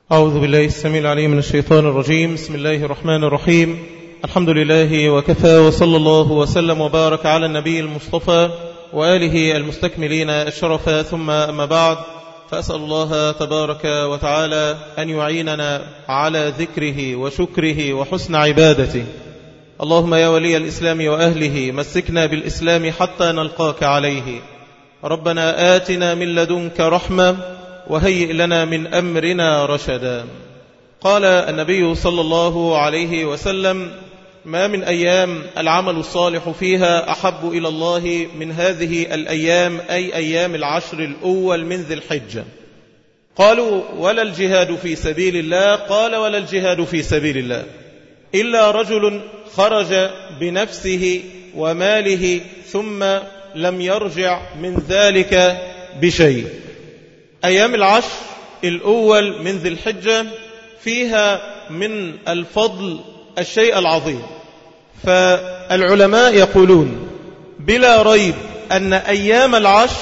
أعوذ بالله السميع العليم من الشيطان الرجيم بسم الله الرحمن الرحيم الحمد لله وكفى وصلى الله وسلم وبارك على النبي المصطفى وآله المستكملين الشرف ثم أما بعد فأسأل الله تبارك وتعالى أن يعيننا على ذكره وشكره وحسن عبادته اللهم يا ولي الإسلام وأهله مسكنا بالإسلام حتى نلقاك عليه ربنا آتنا من لدنك رحمة وهيئ لنا من أمرنا رشدا قال النبي صلى الله عليه وسلم ما من أيام العمل الصالح فيها أحب إلى الله من هذه الأيام أي أيام العشر الأول من ذي الحجة قالوا ولا الجهاد في سبيل الله قال ولا الجهاد في سبيل الله إلا رجل خرج بنفسه وماله ثم لم يرجع من ذلك بشيء أيام العشر الأول من ذي الحجة فيها من الفضل الشيء العظيم فالعلماء يقولون بلا ريب أن أيام العشر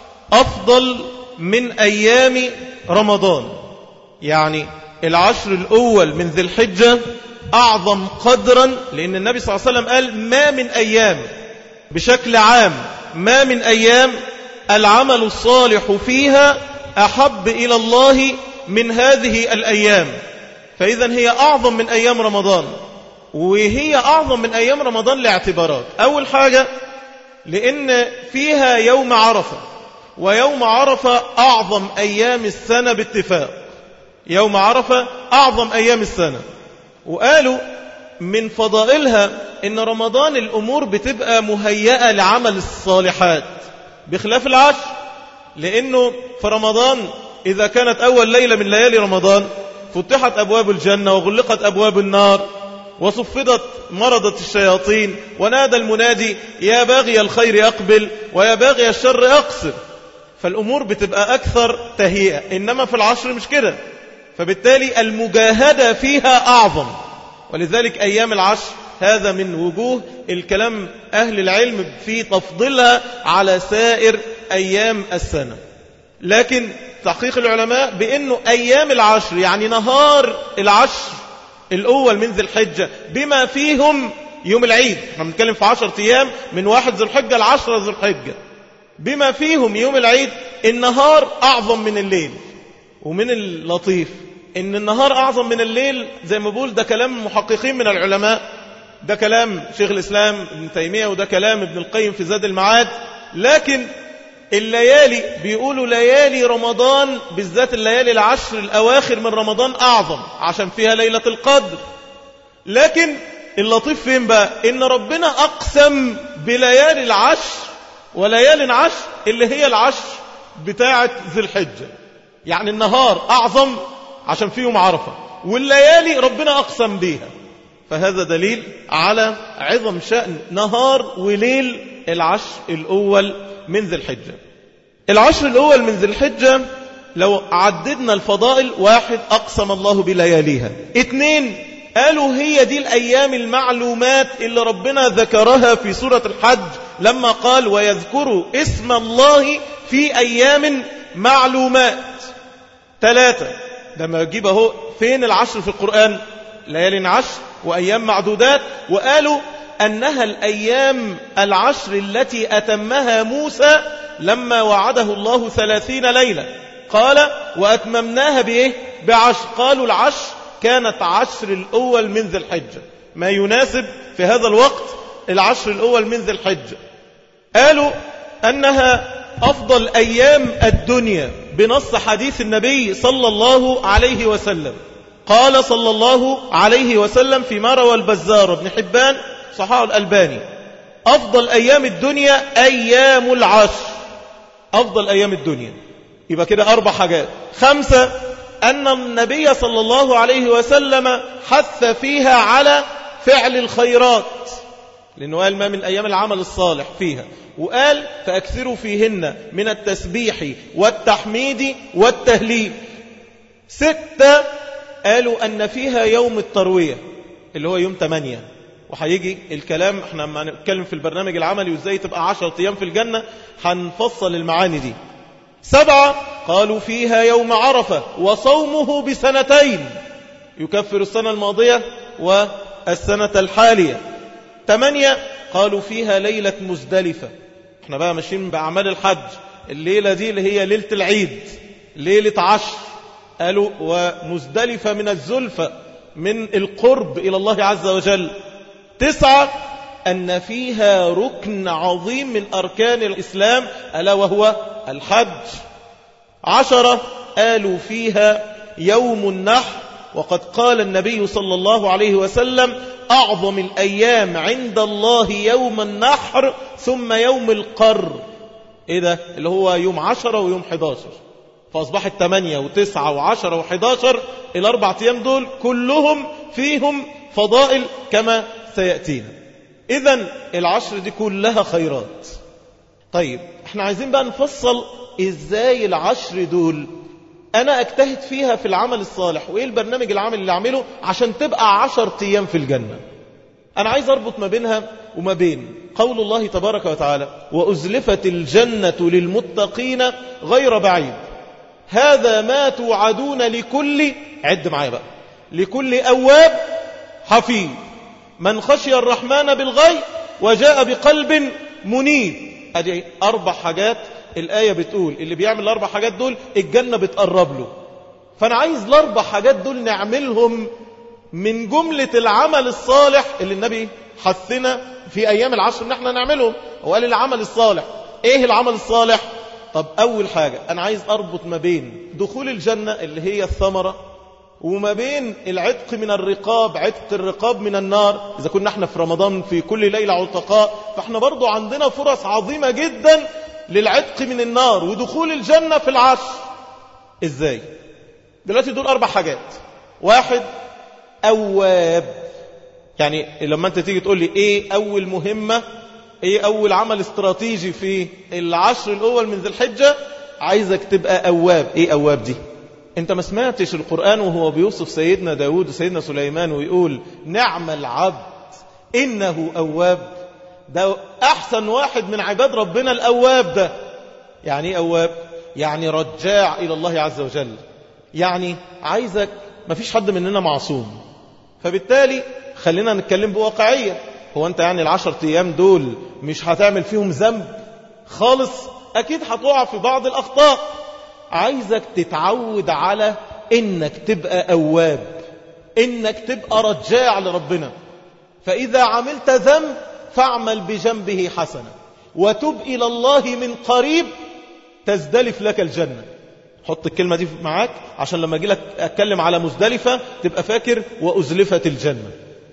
أفضل من أيام رمضان يعني العشر الأول من ذي الحجة أعظم قدرا لأن النبي صلى الله عليه وسلم قال ما من أيام بشكل عام ما من أيام العمل الصالح فيها أحب إلى الله من هذه الأيام فإذا هي أعظم من أيام رمضان وهي أعظم من أيام رمضان لاعتبارات أول حاجة لأن فيها يوم عرفة ويوم عرفة أعظم أيام السنة باتفاق يوم عرفة أعظم أيام السنة وقالوا من فضائلها إن رمضان الأمور بتبقى مهيئة لعمل الصالحات بخلاف العشر لأنه في رمضان إذا كانت أول ليلة من ليالي رمضان فتحت أبواب الجنة وغلقت أبواب النار وصفدت مرضة الشياطين ونادى المنادي يا باغي الخير أقبل ويا باغي الشر أقصر فالأمور بتبقى أكثر تهيئة إنما في العشر مش كده فبالتالي المجاهدة فيها أعظم ولذلك أيام العشر هذا من وجوه الكلام أهل العلم في تفضيلها على سائر أيام السنة لكن تحقيق العلماء بأنه أيام العشر يعني نهار العشر الأول من ذي الحجة بما فيهم يوم العيد احنا بنتكلم في عشر أيام من واحد ذي الحجة العشرة ذي الحجة بما فيهم يوم العيد النهار أعظم من الليل ومن اللطيف ان النهار أعظم من الليل زي ما بقول ده كلام محققين من العلماء ده كلام شيخ الإسلام ابن تيمية وده كلام ابن القيم في زاد المعاد لكن الليالي بيقولوا ليالي رمضان بالذات الليالي العشر الأواخر من رمضان أعظم عشان فيها ليلة القدر لكن اللطيف فين بقى إن ربنا أقسم بليالي العشر وليالي عشر اللي هي العشر بتاعة ذي الحجة يعني النهار أعظم عشان فيهم عرفة والليالي ربنا أقسم بيها فهذا دليل على عظم شأن نهار وليل العشر الأول من ذي الحجة العشر الأول من ذي الحجة لو عددنا الفضائل واحد أقسم الله بلياليها اثنين قالوا هي دي الأيام المعلومات اللي ربنا ذكرها في سورة الحج لما قال ويذكروا اسم الله في أيام معلومات ثلاثة لما يجيب اهو فين العشر في القرآن ليالي عشر وأيام معدودات وقالوا أنها الأيام العشر التي أتمها موسى لما وعده الله ثلاثين ليلة قال وأتممناها بإيه بعشر قالوا العشر كانت عشر الأول من ذي الحجة ما يناسب في هذا الوقت العشر الأول من ذي الحجة قالوا أنها أفضل أيام الدنيا بنص حديث النبي صلى الله عليه وسلم قال صلى الله عليه وسلم فيما روى البزار بن حبان صحاح الألباني أفضل أيام الدنيا أيام العشر أفضل أيام الدنيا يبقى كده أربع حاجات خمسة أن النبي صلى الله عليه وسلم حث فيها على فعل الخيرات لأنه قال ما من أيام العمل الصالح فيها وقال فأكثروا فيهن من التسبيح والتحميد والتهليل ستة قالوا أن فيها يوم التروية اللي هو يوم 8 وهيجي الكلام احنا لما نتكلم في البرنامج العملي وازاي تبقى 10 ايام في الجنة هنفصل المعاني دي سبعة قالوا فيها يوم عرفة وصومه بسنتين يكفر السنة الماضية والسنة الحالية ثمانية قالوا فيها ليلة مزدلفة احنا بقى ماشيين بأعمال الحج الليلة دي اللي هي ليلة العيد ليلة عشر قالوا ومزدلفة من الزلفة من القرب إلى الله عز وجل تسعة أن فيها ركن عظيم من أركان الإسلام ألا وهو الحج عشرة قالوا فيها يوم النحر وقد قال النبي صلى الله عليه وسلم أعظم الأيام عند الله يوم النحر ثم يوم القر إيه ده اللي هو يوم عشرة ويوم حداشر فأصبحت ثمانية وتسعة وعشرة وحداشر الأربع أيام دول كلهم فيهم فضائل كما سيأتينا إذا العشر دي كلها خيرات طيب احنا عايزين بقى نفصل ازاي العشر دول انا اجتهد فيها في العمل الصالح وايه البرنامج العمل اللي اعمله عشان تبقى عشر ايام في الجنة انا عايز اربط ما بينها وما بين قول الله تبارك وتعالى وازلفت الجنة للمتقين غير بعيد هذا ما توعدون لكل عد معايا بقى لكل أواب حفيظ من خشي الرحمن بالغيب وجاء بقلب منيب ادي أربع حاجات الآية بتقول اللي بيعمل الأربع حاجات دول الجنة بتقرب له فأنا عايز الأربع حاجات دول نعملهم من جملة العمل الصالح اللي النبي حثنا في أيام العشر ان احنا نعملهم هو قال العمل الصالح ايه العمل الصالح طب أول حاجة أنا عايز أربط ما بين دخول الجنة اللي هي الثمرة وما بين العتق من الرقاب عتق الرقاب من النار إذا كنا احنا في رمضان في كل ليلة عتقاء فاحنا برضو عندنا فرص عظيمة جدا للعتق من النار ودخول الجنة في العشر ازاي دلوقتي دول أربع حاجات واحد أواب يعني لما أنت تيجي تقول لي إيه أول مهمة إيه أول عمل استراتيجي في العشر الأول من ذي الحجة عايزك تبقى أواب إيه أواب دي أنت ما سمعتش القرآن وهو بيوصف سيدنا داود وسيدنا سليمان ويقول نعم العبد إنه أواب ده أحسن واحد من عباد ربنا الأواب ده يعني إيه أواب يعني رجاع إلى الله عز وجل يعني عايزك ما فيش حد مننا معصوم فبالتالي خلينا نتكلم بواقعية هو أنت يعني العشر أيام دول مش هتعمل فيهم ذنب خالص أكيد هتقع في بعض الأخطاء عايزك تتعود على إنك تبقى أواب إنك تبقى رجاع لربنا فإذا عملت ذنب فاعمل بجنبه حسنة وتب إلى الله من قريب تزدلف لك الجنة حط الكلمة دي معاك عشان لما أجي لك أتكلم على مزدلفة تبقى فاكر وأزلفت الجنة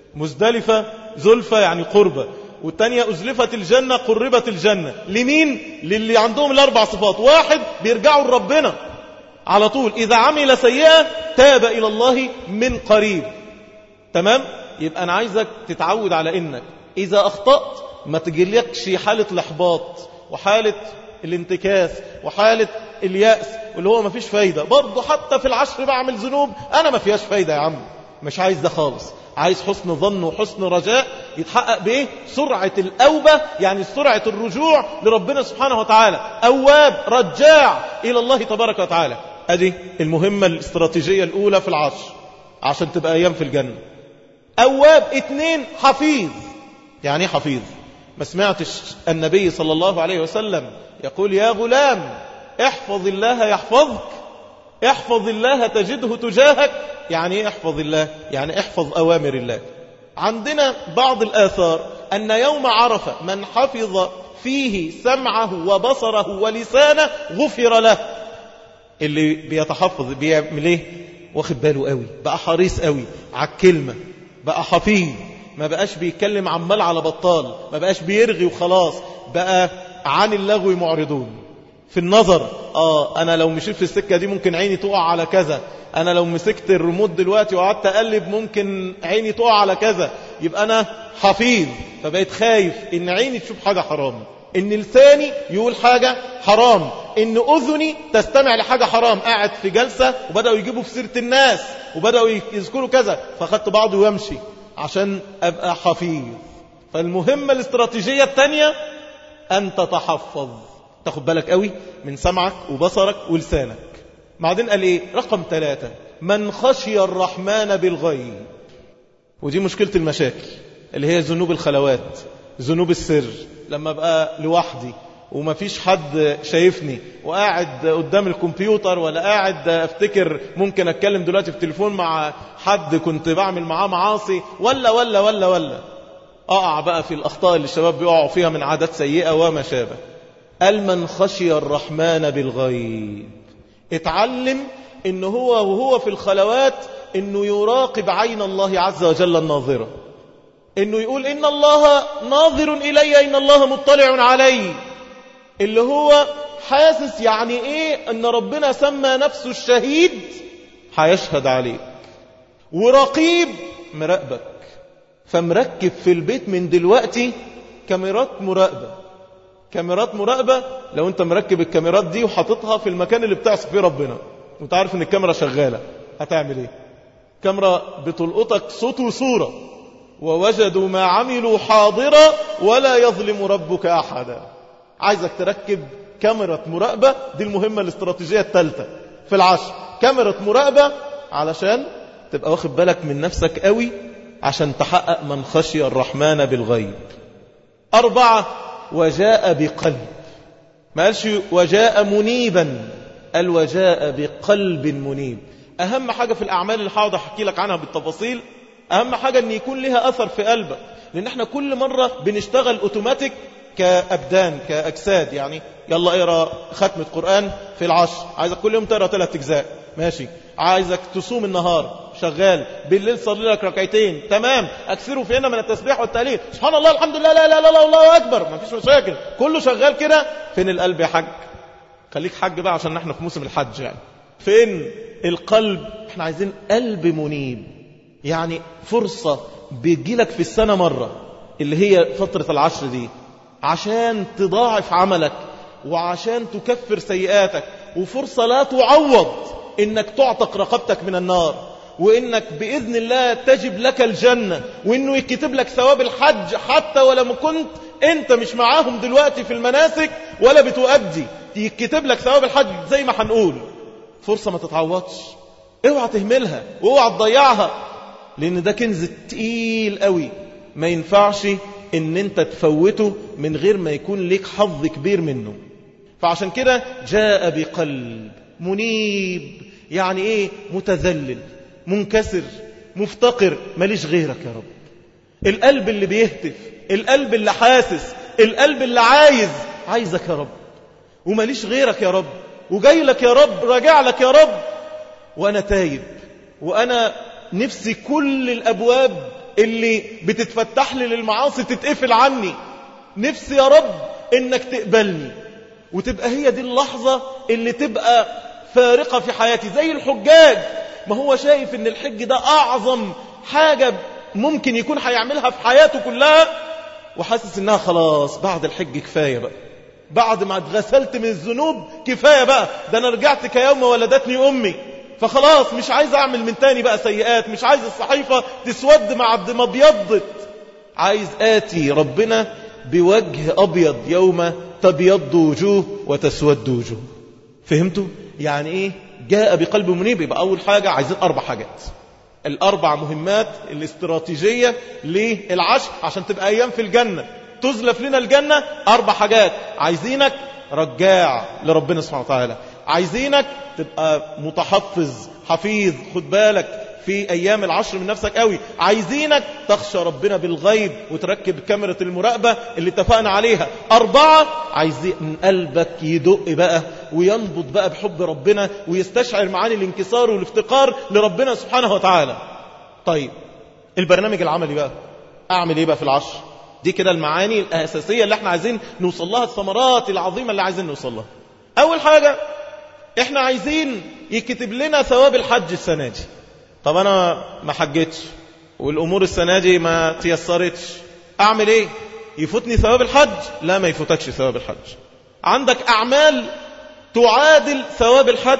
مزدلفة زلفة يعني قربة والتانية أزلفت الجنة قربت الجنة لمين؟ للي عندهم الأربع صفات واحد بيرجعوا لربنا على طول إذا عمل سيئة تاب إلى الله من قريب تمام؟ يبقى أنا عايزك تتعود على إنك إذا أخطأت ما تجيلكش حالة الإحباط وحالة الانتكاس وحالة اليأس واللي هو ما فيش فايدة برضه حتى في العشر بعمل ذنوب أنا ما فيهاش فايدة يا عم مش عايز ده خالص عايز حسن ظن وحسن رجاء يتحقق بإيه سرعة الأوبة يعني سرعة الرجوع لربنا سبحانه وتعالى أواب رجاع إلى الله تبارك وتعالى أدي المهمة الاستراتيجية الأولى في العشر عشان تبقى أيام في الجنة أواب اتنين حفيظ يعني حفيظ ما سمعتش النبي صلى الله عليه وسلم يقول يا غلام احفظ الله يحفظك احفظ الله تجده تجاهك يعني ايه احفظ الله يعني احفظ أوامر الله عندنا بعض الآثار أن يوم عرفة من حفظ فيه سمعه وبصره ولسانه غفر له اللي بيتحفظ بيعمل ايه واخد باله قوي بقى حريص قوي على الكلمة بقى حفيظ ما بقاش بيتكلم عمال على بطال ما بقاش بيرغي وخلاص بقى عن اللغو معرضون في النظر آه أنا لو مشيت في السكة دي ممكن عيني تقع على كذا أنا لو مسكت الريموت دلوقتي وقعدت أقلب ممكن عيني تقع على كذا يبقى أنا حفيظ فبقيت خايف إن عيني تشوف حاجة حرام إن لساني يقول حاجة حرام إن أذني تستمع لحاجة حرام قاعد في جلسة وبدأوا يجيبوا في سيرة الناس وبدأوا يذكروا كذا فأخدت بعضه ويمشي عشان أبقى حفيظ فالمهمة الاستراتيجية الثانية أن تتحفظ تاخد بالك قوي من سمعك وبصرك ولسانك بعدين قال ايه رقم ثلاثة من خشي الرحمن بالغيب ودي مشكلة المشاكل اللي هي ذنوب الخلوات ذنوب السر لما بقى لوحدي وما فيش حد شايفني وقاعد قدام الكمبيوتر ولا قاعد افتكر ممكن اتكلم دلوقتي في التليفون مع حد كنت بعمل معاه معاصي ولا ولا ولا ولا اقع بقى في الاخطاء اللي الشباب بيقعوا فيها من عادات سيئة وما شابه قال من خشي الرحمن بالغيب اتعلم ان هو وهو في الخلوات انه يراقب عين الله عز وجل الناظرة انه يقول ان الله ناظر الي ان الله مطلع علي اللي هو حاسس يعني ايه ان ربنا سمى نفسه الشهيد هيشهد عليك ورقيب مراقبك فمركب في البيت من دلوقتي كاميرات مراقبة كاميرات مراقبة لو انت مركب الكاميرات دي وحاططها في المكان اللي بتعصي فيه ربنا وانت عارف ان الكاميرا شغالة هتعمل ايه كاميرا بتلقطك صوت وصورة ووجدوا ما عملوا حاضرا ولا يظلم ربك أحدا عايزك تركب كاميرا مراقبة دي المهمة الاستراتيجية الثالثة في العشر كاميرا مراقبة علشان تبقى واخد بالك من نفسك قوي عشان تحقق من خشي الرحمن بالغيب أربعة وجاء بقلب ما قالش وجاء منيبا قال وجاء بقلب منيب أهم حاجة في الأعمال اللي حاضر أحكي لك عنها بالتفاصيل أهم حاجة أن يكون لها أثر في قلبك لأن احنا كل مرة بنشتغل أوتوماتيك كأبدان كأجساد يعني يلا اقرا ختمة قرآن في العشر عايزك كل يوم تقرا ثلاث أجزاء ماشي عايزك تصوم النهار شغال بالليل صلي لك ركعتين تمام اكثروا فينا من التسبيح والتهليل سبحان الله الحمد لله لا لا لا لا الله اكبر ما فيش مشاكل كله شغال كده فين القلب يا حاج خليك حج بقى عشان احنا في موسم الحج يعني فين القلب احنا عايزين قلب منيب يعني فرصة بيجيلك في السنة مرة اللي هي فترة العشر دي عشان تضاعف عملك وعشان تكفر سيئاتك وفرصة لا تعوض انك تعتق رقبتك من النار وانك باذن الله تجب لك الجنة وانه يكتب لك ثواب الحج حتى ولما كنت انت مش معاهم دلوقتي في المناسك ولا بتؤدي يكتب لك ثواب الحج زي ما هنقول فرصة ما تتعوضش اوعى تهملها واوعى تضيعها لان ده كنز تقيل قوي ما ينفعش ان انت تفوته من غير ما يكون لك حظ كبير منه فعشان كده جاء بقلب منيب يعني ايه متذلل منكسر مفتقر ماليش غيرك يا رب القلب اللي بيهتف القلب اللي حاسس القلب اللي عايز عايزك يا رب وماليش غيرك يا رب وجاي لك يا رب راجع لك يا رب وانا تايب وانا نفسي كل الابواب اللي بتتفتح لي للمعاصي تتقفل عني نفسي يا رب انك تقبلني وتبقى هي دي اللحظة اللي تبقى فارقة في حياتي زي الحجاج ما هو شايف ان الحج ده اعظم حاجة ممكن يكون هيعملها في حياته كلها وحاسس انها خلاص بعد الحج كفاية بقى بعد ما اتغسلت من الذنوب كفاية بقى ده انا رجعت كيوم ولدتني امي فخلاص مش عايز اعمل من تاني بقى سيئات مش عايز الصحيفة تسود مع عبد ما ابيضت عايز اتي ربنا بوجه ابيض يوم تبيض وجوه وتسود وجوه فهمتوا يعني ايه جاء بقلب منيب يبقى اول حاجة عايزين اربع حاجات الاربع مهمات الاستراتيجية للعشر عشان تبقى ايام في الجنة تزلف لنا الجنة اربع حاجات عايزينك رجاع لربنا سبحانه وتعالى عايزينك تبقى متحفظ حفيظ خد بالك في أيام العشر من نفسك قوي عايزينك تخشى ربنا بالغيب وتركب كاميرا المراقبة اللي اتفقنا عليها أربعة عايزين قلبك يدق بقى وينبض بقى بحب ربنا ويستشعر معاني الانكسار والافتقار لربنا سبحانه وتعالى طيب البرنامج العملي بقى أعمل إيه بقى في العشر دي كده المعاني الأساسية اللي احنا عايزين نوصل لها الثمرات العظيمة اللي عايزين نوصل لها أول حاجة احنا عايزين يكتب لنا ثواب الحج السنة دي طب انا ما حجتش والامور السنة دي ما تيسرتش اعمل ايه يفوتني ثواب الحج لا ما يفوتكش ثواب الحج عندك اعمال تعادل ثواب الحج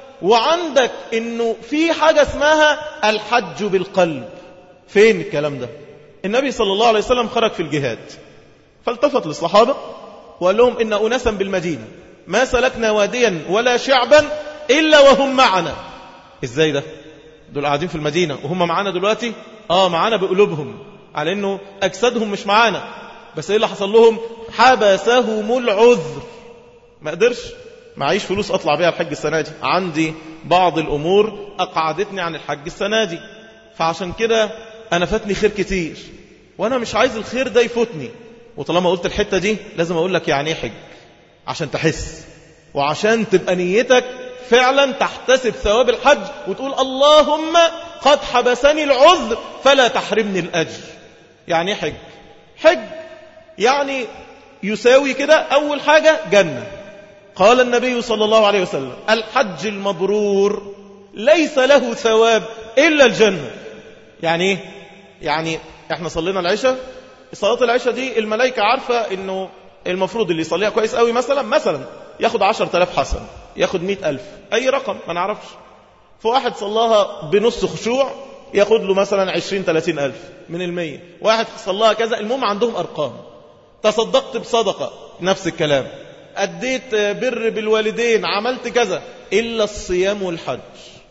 وعندك انه في حاجة اسمها الحج بالقلب فين الكلام ده النبي صلى الله عليه وسلم خرج في الجهاد فالتفت للصحابة وقال لهم إن أناسا بالمدينة ما سلكنا واديا ولا شعبا إلا وهم معنا إزاي ده دول قاعدين في المدينة وهم معانا دلوقتي آه معانا بقلوبهم على إنه أجسادهم مش معانا بس إيه اللي حصل لهم حبسهم العذر ما قدرش معيش فلوس أطلع بيها الحج السنة دي عندي بعض الأمور أقعدتني عن الحج السنة دي فعشان كده أنا فاتني خير كتير وأنا مش عايز الخير ده يفوتني وطالما قلت الحتة دي لازم أقول لك يعني ايه حج عشان تحس وعشان تبقى نيتك فعلا تحتسب ثواب الحج وتقول اللهم قد حبسني العذر فلا تحرمني الأجر يعني ايه حج حج يعني يساوي كده أول حاجة جنة قال النبي صلى الله عليه وسلم الحج المبرور ليس له ثواب إلا الجنة يعني ايه يعني احنا صلينا العشاء صلاة العشاء دي الملائكة عارفة انه المفروض اللي يصليها كويس قوي مثلا مثلا ياخد عشر تلاف حسن ياخد مئة ألف أي رقم ما نعرفش فواحد صلاها بنص خشوع ياخد له مثلا عشرين تلاتين ألف من المية واحد صلاها كذا المهم عندهم أرقام تصدقت بصدقة نفس الكلام أديت بر بالوالدين عملت كذا إلا الصيام والحج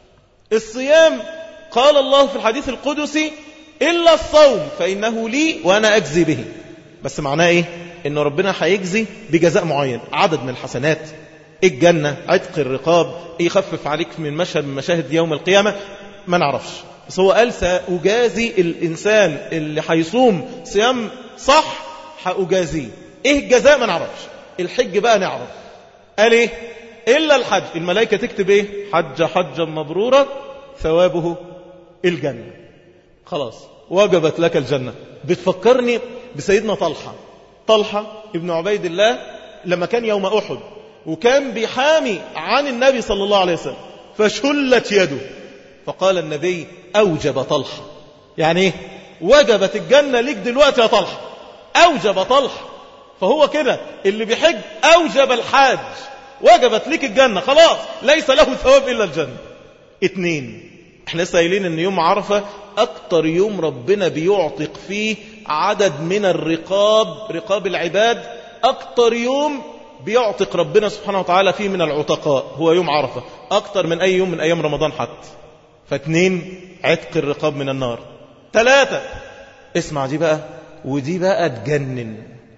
الصيام قال الله في الحديث القدسي إلا الصوم فإنه لي وأنا أجزي به بس معناه إيه إن ربنا هيجزي بجزاء معين عدد من الحسنات الجنة عتق الرقاب يخفف عليك من مشهد من مشاهد يوم القيامة ما نعرفش بس هو قال سأجازي الإنسان اللي هيصوم صيام صح هأجازيه إيه الجزاء ما نعرفش الحج بقى نعرف قال إيه إلا الحج الملائكة تكتب إيه حج حجا مبرورا ثوابه الجنة خلاص وجبت لك الجنة بتفكرني بسيدنا طلحة طلحة ابن عبيد الله لما كان يوم أحد وكان بيحامي عن النبي صلى الله عليه وسلم فشلت يده فقال النبي أوجب طلحة يعني ايه وجبت الجنة ليك دلوقتي يا طلحة أوجب طلحة فهو كده اللي بيحج أوجب الحاج وجبت ليك الجنة خلاص ليس له ثواب إلا الجنة اتنين احنا لسه قايلين ان يوم عرفة اكتر يوم ربنا بيعتق فيه عدد من الرقاب رقاب العباد اكتر يوم بيعتق ربنا سبحانه وتعالى فيه من العتقاء هو يوم عرفة اكتر من اي يوم من ايام رمضان حتى فاتنين عتق الرقاب من النار ثلاثة اسمع دي بقى ودي بقى تجنن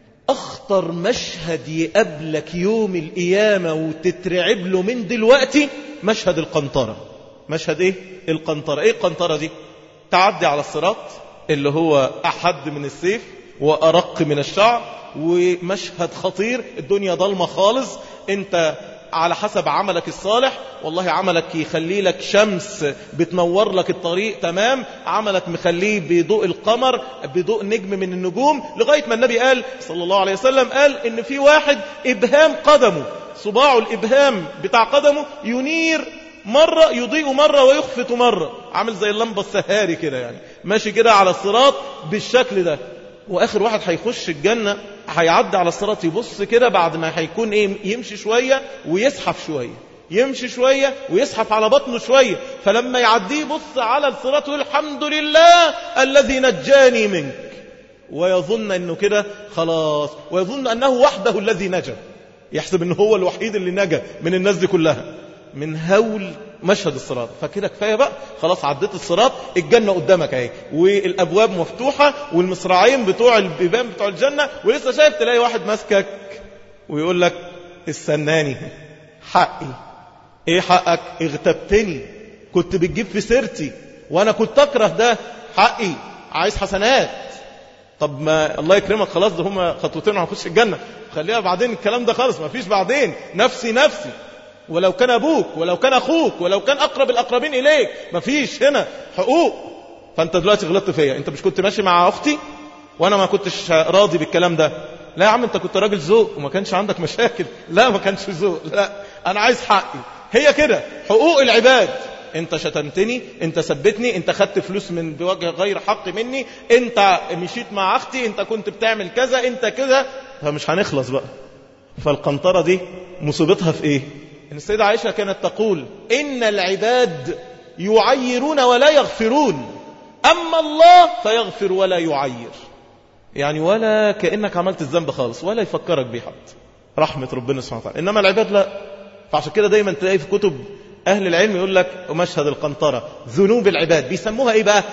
اخطر مشهد يقابلك يوم القيامة وتترعب له من دلوقتي مشهد القنطرة مشهد ايه القنطرة ايه القنطرة دي تعدي على الصراط اللي هو احد من السيف وارق من الشعر ومشهد خطير الدنيا ضلمة خالص انت على حسب عملك الصالح والله عملك يخلي لك شمس بتنور لك الطريق تمام عملك مخليه بضوء القمر بضوء نجم من النجوم لغاية ما النبي قال صلى الله عليه وسلم قال ان في واحد ابهام قدمه صباعه الابهام بتاع قدمه ينير مرة يضيء مرة ويخفت مرة عامل زي اللمبة السهاري كده يعني ماشي كده على الصراط بالشكل ده واخر واحد هيخش الجنة هيعدي على الصراط يبص كده بعد ما هيكون ايه يمشي شوية ويزحف شوية يمشي شوية ويزحف على بطنه شوية فلما يعديه يبص على الصراط ويقول الحمد لله الذي نجاني منك ويظن انه كده خلاص ويظن انه وحده الذي نجا يحسب انه هو الوحيد اللي نجا من الناس دي كلها من هول مشهد الصراط فكده كفايه بقى خلاص عديت الصراط الجنه قدامك اهي والابواب مفتوحه والمصراعين بتوع البيبان بتوع الجنه ولسه شايف تلاقي واحد ماسكك ويقول لك استناني حقي ايه حقك اغتبتني كنت بتجيب في سيرتي وانا كنت اكره ده حقي عايز حسنات طب ما الله يكرمك خلاص ده هما خطوتين وهنخش الجنه خليها بعدين الكلام ده خالص ما فيش بعدين نفسي نفسي ولو كان أبوك ولو كان أخوك ولو كان أقرب الأقربين إليك مفيش هنا حقوق فأنت دلوقتي غلطت فيا أنت مش كنت ماشي مع أختي وأنا ما كنتش راضي بالكلام ده لا يا عم أنت كنت راجل ذوق وما كانش عندك مشاكل لا ما كانش ذوق لا أنا عايز حقي هي كده حقوق العباد انت شتمتني انت سبتني انت خدت فلوس من بوجه غير حق مني انت مشيت مع اختي انت كنت بتعمل كذا انت كده فمش هنخلص بقى فالقنطرة دي مصيبتها في ايه ان السيدة عائشة كانت تقول ان العباد يعيرون ولا يغفرون اما الله فيغفر ولا يعير يعني ولا كأنك عملت الذنب خالص ولا يفكرك بيه حد رحمة ربنا سبحانه وتعالى إنما العباد لا فعشان كده دايما تلاقي في كتب أهل العلم يقول لك مشهد القنطرة ذنوب العباد بيسموها إيه بقى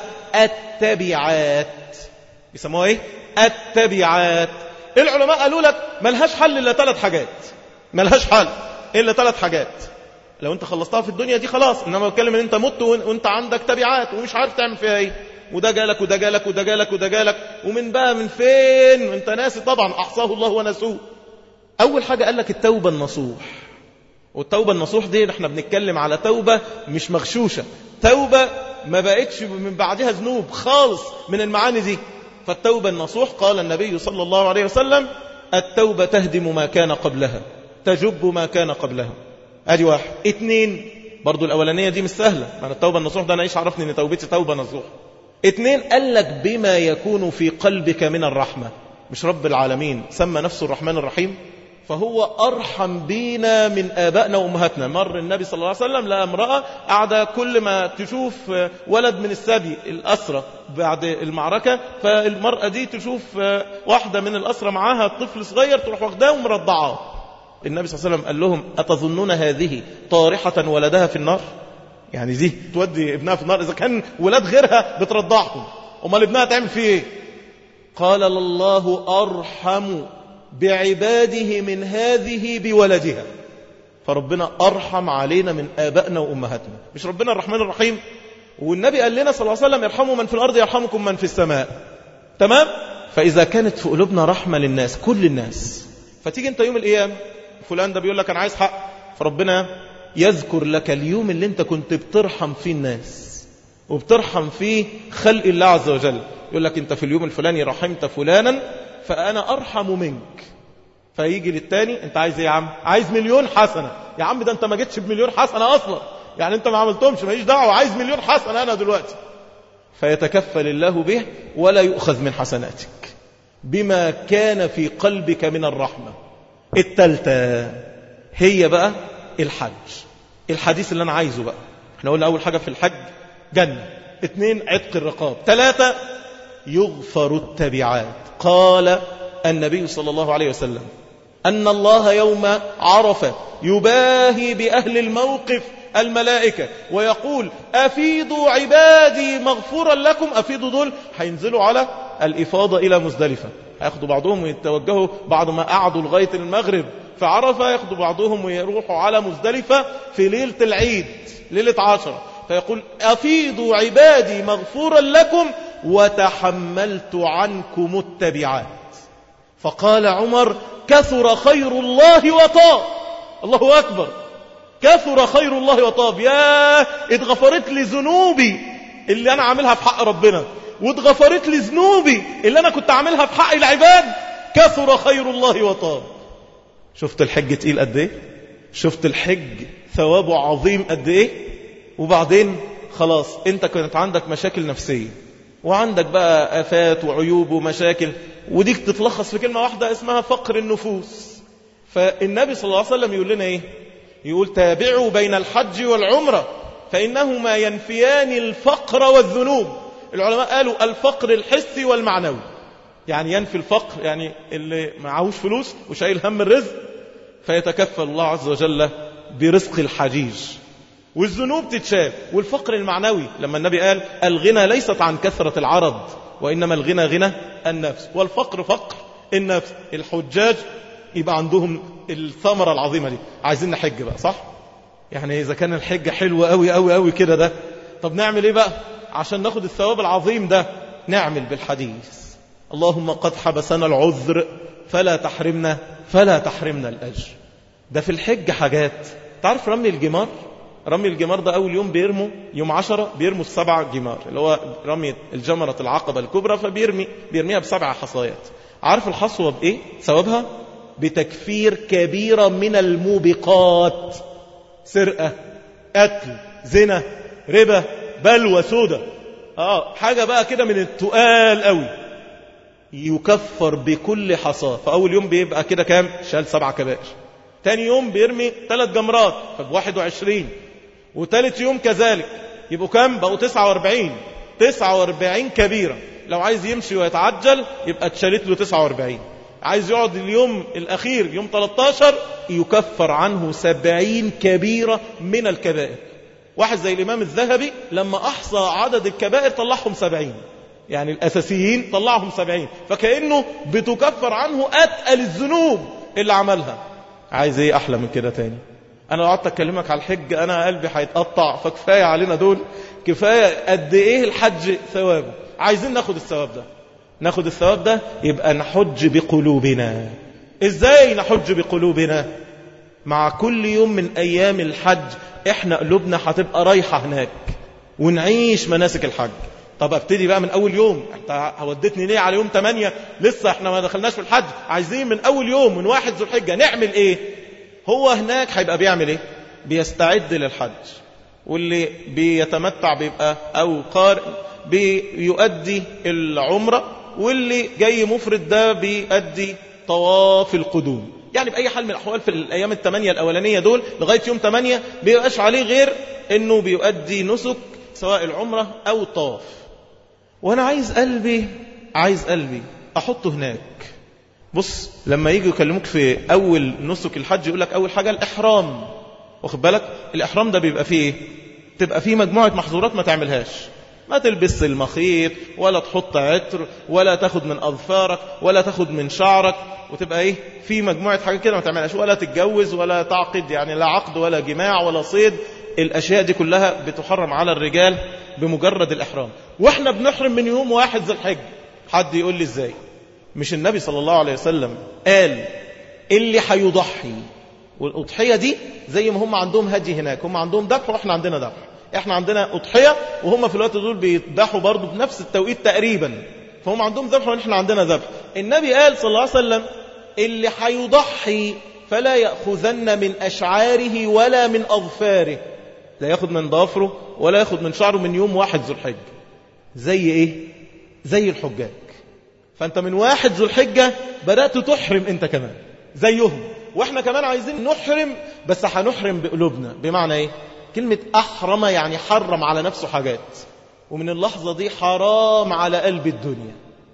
التبعات بيسموها إيه التبعات العلماء قالوا لك ملهاش حل إلا ثلاث حاجات ملهاش حل إلا ثلاث حاجات لو انت خلصتها في الدنيا دي خلاص انما بتكلم ان انت مت وانت عندك تبعات ومش عارف تعمل فيها ايه وده جالك وده جالك وده جالك وده جالك ومن بقى من فين وانت ناسي طبعا احصاه الله ونسوه اول حاجه قال لك التوبه النصوح والتوبه النصوح دي احنا بنتكلم على توبه مش مغشوشه توبه ما بقتش من بعدها ذنوب خالص من المعاني دي فالتوبه النصوح قال النبي صلى الله عليه وسلم التوبه تهدم ما كان قبلها تجب ما كان قبلها ادي واحد اتنين برضو الاولانيه دي مش سهله انا التوبه النصوح ده انا ايش عرفني ان توبتي توبه نصوح اتنين قال لك بما يكون في قلبك من الرحمه مش رب العالمين سمى نفسه الرحمن الرحيم فهو أرحم بينا من آبائنا وأمهاتنا مر النبي صلى الله عليه وسلم لقى امرأة قاعدة كل ما تشوف ولد من السبي الأسرة بعد المعركة فالمرأة دي تشوف واحدة من الأسرة معاها طفل صغير تروح واخداه ومرضعاه النبي صلى الله عليه وسلم قال لهم أتظنون هذه طارحة ولدها في النار يعني دي تودي ابنها في النار إذا كان ولاد غيرها بترضعهم أمال ابنها تعمل فيه إيه قال الله أرحم بعباده من هذه بولدها فربنا أرحم علينا من آبائنا وأمهاتنا مش ربنا الرحمن الرحيم والنبي قال لنا صلى الله عليه وسلم يرحموا من في الأرض يرحمكم من في السماء تمام فإذا كانت في قلوبنا رحمة للناس كل الناس فتيجي انت يوم القيامة فلان ده بيقول لك أنا عايز حق فربنا يذكر لك اليوم اللي انت كنت بترحم فيه الناس وبترحم فيه خلق الله عز وجل يقول لك انت في اليوم الفلاني رحمت فلانا فأنا أرحم منك فيجي للتاني انت عايز ايه يا عم عايز مليون حسنة يا عم ده انت ما جيتش بمليون حسنة أصلا يعني انت ما عملتهمش ماليش دعوة عايز مليون حسنة أنا دلوقتي فيتكفل الله به ولا يؤخذ من حسناتك بما كان في قلبك من الرحمة التالتة هي بقى الحج الحديث اللي أنا عايزه بقى احنا قلنا أول حاجة في الحج جنة اثنين عتق الرقاب ثلاثة يغفر التبعات قال النبي صلى الله عليه وسلم أن الله يوم عرفة يباهي بأهل الموقف الملائكة ويقول أفيدوا عبادي مغفورا لكم أفيدوا دول هينزلوا على الإفاضة إلى مزدلفة هياخدوا بعضهم ويتوجهوا بعد ما قعدوا لغاية المغرب في عرفة ياخدوا بعضهم ويروحوا على مزدلفة في ليلة العيد ليلة عشرة فيقول أفيدوا عبادي مغفورا لكم وتحملت عنكم التبعات فقال عمر كثر خير الله وطاب الله أكبر كثر خير الله وطاب يا اتغفرت لي ذنوبي اللي أنا عاملها في حق ربنا واتغفرت لي ذنوبي اللي أنا كنت عاملها في حق العباد كثر خير الله وطاب شفت الحج تقيل قد ايه شفت الحج ثوابه عظيم قد ايه وبعدين خلاص انت كانت عندك مشاكل نفسية وعندك بقى آفات وعيوب ومشاكل وديك تتلخص في كلمة واحدة اسمها فقر النفوس فالنبي صلى الله عليه وسلم يقول لنا ايه يقول تابعوا بين الحج والعمرة فإنهما ينفيان الفقر والذنوب العلماء قالوا الفقر الحسي والمعنوي يعني ينفي الفقر يعني اللي معهوش فلوس وشايل هم الرزق فيتكفل الله عز وجل برزق الحجيج والذنوب تتشاف والفقر المعنوي لما النبي قال الغنى ليست عن كثرة العرض وإنما الغنى غنى النفس والفقر فقر النفس الحجاج يبقى عندهم الثمرة العظيمة دي عايزين نحج بقى صح يعني إذا كان الحج حلو قوي قوي قوي كده ده طب نعمل إيه بقى عشان ناخد الثواب العظيم ده نعمل بالحديث اللهم قد حبسنا العذر فلا تحرمنا فلا تحرمنا الأجر ده في الحج حاجات تعرف رمي الجمار رمي الجمار ده أول يوم بيرموا يوم عشرة بيرموا السبع جمار اللي هو رمي الجمرة العقبة الكبرى فبيرمي بيرميها بسبع حصايات عارف الحصوة بإيه ثوابها بتكفير كبيرة من الموبقات سرقة قتل زنا ربا بلوى سودة اه حاجة بقى كده من التقال قوي يكفر بكل حصاة فأول يوم بيبقى كده كام شال سبع كبائر تاني يوم بيرمي ثلاث جمرات فبواحد وعشرين وتالت يوم كذلك يبقوا كام بقوا تسعة واربعين تسعة واربعين كبيرة لو عايز يمشي ويتعجل يبقى اتشالت له تسعة واربعين عايز يقعد اليوم الأخير يوم 13 يكفر عنه سبعين كبيرة من الكبائر واحد زي الإمام الذهبي لما أحصى عدد الكبائر طلعهم سبعين يعني الأساسيين طلعهم سبعين فكأنه بتكفر عنه أتقل الذنوب اللي عملها عايز ايه أحلى من كده تاني أنا لو قعدت أكلمك على الحج أنا قلبي هيتقطع فكفاية علينا دول كفاية قد إيه الحج ثوابه عايزين ناخد الثواب ده ناخد الثواب ده يبقى نحج بقلوبنا ازاي نحج بقلوبنا مع كل يوم من ايام الحج احنا قلوبنا هتبقى رايحة هناك ونعيش مناسك الحج طب ابتدي بقى من اول يوم انت وديتني ليه على يوم 8 لسه احنا ما دخلناش في الحج عايزين من اول يوم من واحد ذو الحجة نعمل ايه هو هناك هيبقى بيعمل ايه بيستعد للحج واللي بيتمتع بيبقى او قارئ بيؤدي العمرة واللي جاي مفرد ده بيؤدي طواف القدوم يعني بأي حال من الأحوال في الأيام الثمانية الأولانية دول لغاية يوم ثمانية بيبقاش عليه غير أنه بيؤدي نسك سواء العمرة أو الطواف وأنا عايز قلبي عايز قلبي أحطه هناك بص لما يجي يكلموك في أول نسك الحج يقول لك أول حاجة الإحرام واخد بالك الإحرام ده بيبقى فيه إيه؟ تبقى فيه مجموعة محظورات ما تعملهاش ما تلبس المخيط ولا تحط عطر ولا تاخد من أظفارك ولا تاخد من شعرك وتبقى ايه في مجموعة حاجات كده ما تعملهاش ولا تتجوز ولا تعقد يعني لا عقد ولا جماع ولا صيد الأشياء دي كلها بتحرم على الرجال بمجرد الإحرام واحنا بنحرم من يوم واحد ذي الحج حد يقول لي ازاي مش النبي صلى الله عليه وسلم قال اللي هيضحي والأضحية دي زي ما هم عندهم هدي هناك هم عندهم ذبح واحنا عندنا ذبح احنا عندنا أضحية وهم في الوقت دول بيذبحوا برضه بنفس التوقيت تقريبا فهم عندهم ذبح واحنا عندنا ذبح النبي قال صلى الله عليه وسلم اللي هيضحي فلا يأخذن من أشعاره ولا من أظفاره لا ياخد من ضافره ولا ياخد من شعره من يوم واحد ذو الحجة زي ايه زي الحجاج فانت من واحد ذو الحجة بدأت تحرم انت كمان زيهم واحنا كمان عايزين نحرم بس هنحرم بقلوبنا بمعنى ايه كلمة أحرم يعني حرم على نفسه حاجات ومن اللحظة دي حرام على قلب الدنيا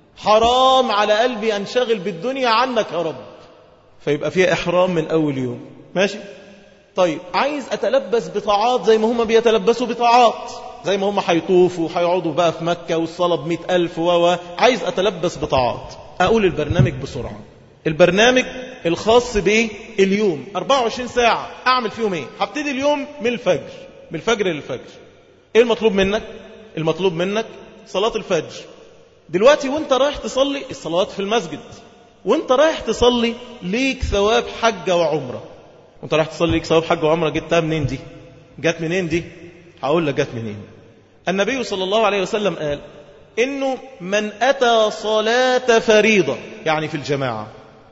حرام على قلبي أنشغل بالدنيا عنك يا رب فيبقى فيها إحرام من أول يوم ماشي طيب عايز أتلبس بطاعات زي ما هم بيتلبسوا بطاعات زي ما هم هيطوفوا وهيقعدوا بقى في مكة والصلاة بمئة ألف و عايز أتلبس بطاعات أقول البرنامج بسرعة البرنامج الخاص بإيه اليوم 24 ساعة أعمل فيهم إيه هبتدي اليوم من الفجر من الفجر للفجر إيه المطلوب منك المطلوب منك صلاة الفجر دلوقتي وانت رايح تصلي الصلاة في المسجد وانت رايح تصلي ليك ثواب حجة وعمرة وانت رايح تصلي ليك ثواب حجة وعمرة جبتها منين دي جت منين دي هقول لك جت منين النبي صلى الله عليه وسلم قال انه من اتى صلاة فريضة يعني في الجماعة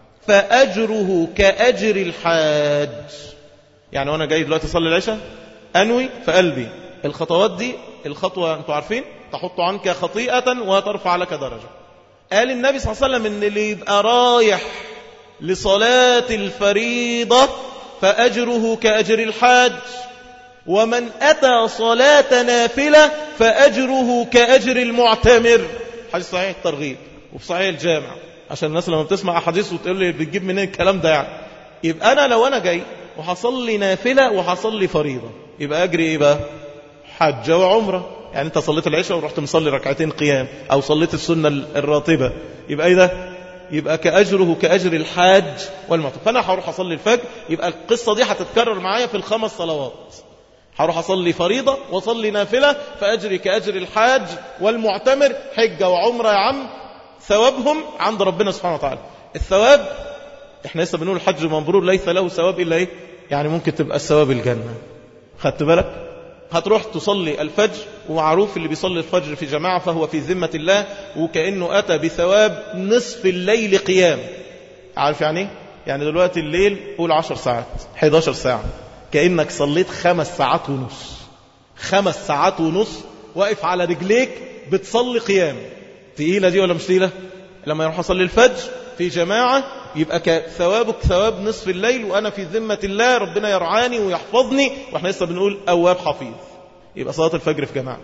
فأجره كأجر الحاج يعني وانا جاي دلوقتي اصلي العشاء انوي في قلبي الخطوات دي الخطوة انتوا عارفين تحط عنك خطيئة وترفع لك درجة قال النبي صلى الله عليه وسلم ان اللي يبقى رايح لصلاة الفريضة فأجره كأجر الحاج ومن أتى صلاة نافلة فأجره كأجر المعتمر حديث صحيح الترغيب وفي صحيح الجامع عشان الناس لما بتسمع أحاديث وتقول لي بتجيب منين الكلام ده يعني يبقى أنا لو أنا جاي وحصلي نافلة وحصلي فريضة يبقى أجري إيه بقى حجة وعمرة يعني أنت صليت العشاء ورحت مصلي ركعتين قيام أو صليت السنة الراتبة يبقى إيه ده يبقى كأجره كأجر الحاج والمعتمر فأنا هروح أصلي الفجر يبقى القصة دي هتتكرر معايا في الخمس صلوات هروح أصلي فريضة وأصلي نافلة فأجري كأجر الحاج والمعتمر حجة وعمرة يا عم ثوابهم عند ربنا سبحانه وتعالى الثواب احنا لسه بنقول الحج مبرور ليس له ثواب إلا ايه يعني ممكن تبقى الثواب الجنة خدت بالك هتروح تصلي الفجر ومعروف اللي بيصلي الفجر في جماعة فهو في ذمة الله وكأنه أتى بثواب نصف الليل قيام عارف يعني يعني دلوقتي الليل قول عشر ساعات 11 ساعة كأنك صليت خمس ساعات ونص خمس ساعات ونص واقف على رجليك بتصلي قيام تقيلة دي ولا مش تقيلة لما يروح أصلي الفجر في جماعة يبقى ثوابك ثواب نصف الليل وأنا في ذمة الله ربنا يرعاني ويحفظني وإحنا لسه بنقول أواب حفيظ يبقى صلاة الفجر في جماعة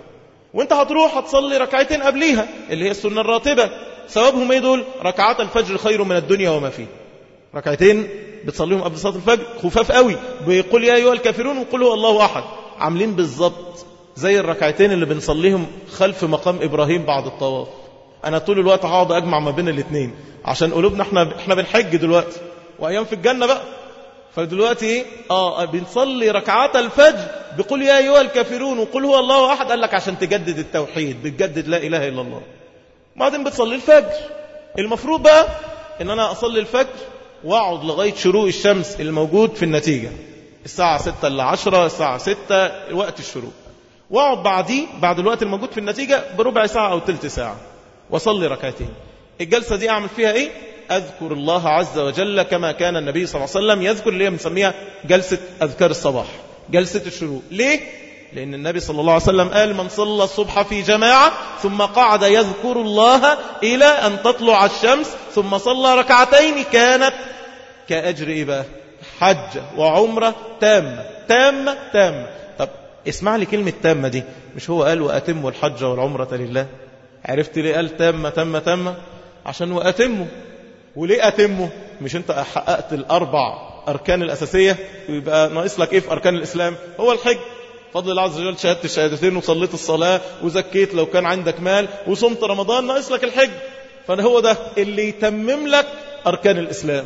وانت هتروح هتصلي ركعتين قبليها اللي هي السنة الراتبة ثوابهم ايه دول ركعات الفجر خير من الدنيا وما فيه ركعتين بتصليهم قبل صلاة الفجر خفاف قوي بيقول يا أيها الكافرون وقل هو الله أحد عاملين بالظبط زي الركعتين اللي بنصليهم خلف مقام إبراهيم بعد الطواف أنا طول الوقت هقعد أجمع ما بين الاثنين عشان قلوبنا احنا احنا بنحج دلوقتي وأيام في الجنة بقى فدلوقتي ايه اه بنصلي ركعات الفجر بقول يا ايها الكافرون وقل هو الله احد قال لك عشان تجدد التوحيد بتجدد لا اله الا الله بعدين بتصلي الفجر المفروض بقى ان انا اصلي الفجر واقعد لغايه شروق الشمس الموجود في النتيجه الساعه 6 ل 10 الساعه 6 وقت الشروق واقعد بعديه بعد الوقت الموجود في النتيجه بربع ساعه او ثلث ساعه واصلي ركعتين الجلسه دي اعمل فيها ايه أذكر الله عز وجل كما كان النبي صلى الله عليه وسلم يذكر اللي هي بنسميها جلسة أذكار الصباح جلسة الشروق ليه؟ لأن النبي صلى الله عليه وسلم قال من صلى الصبح في جماعة ثم قعد يذكر الله إلى أن تطلع الشمس ثم صلى ركعتين كانت كأجر إيه بقى؟ حجة وعمرة تامة تامة تامة طب اسمع لي كلمة تامة دي مش هو قال وأتم الحج والعمرة لله عرفت ليه قال تامة تامة تامة عشان وأتمه وليه أتمه مش أنت حققت الأربع أركان الأساسية ويبقى ناقص لك إيه في أركان الإسلام هو الحج فضل الله عز وجل شهدت الشهادتين وصليت الصلاة وزكيت لو كان عندك مال وصمت رمضان ناقص لك الحج فهو ده اللي يتمم لك أركان الإسلام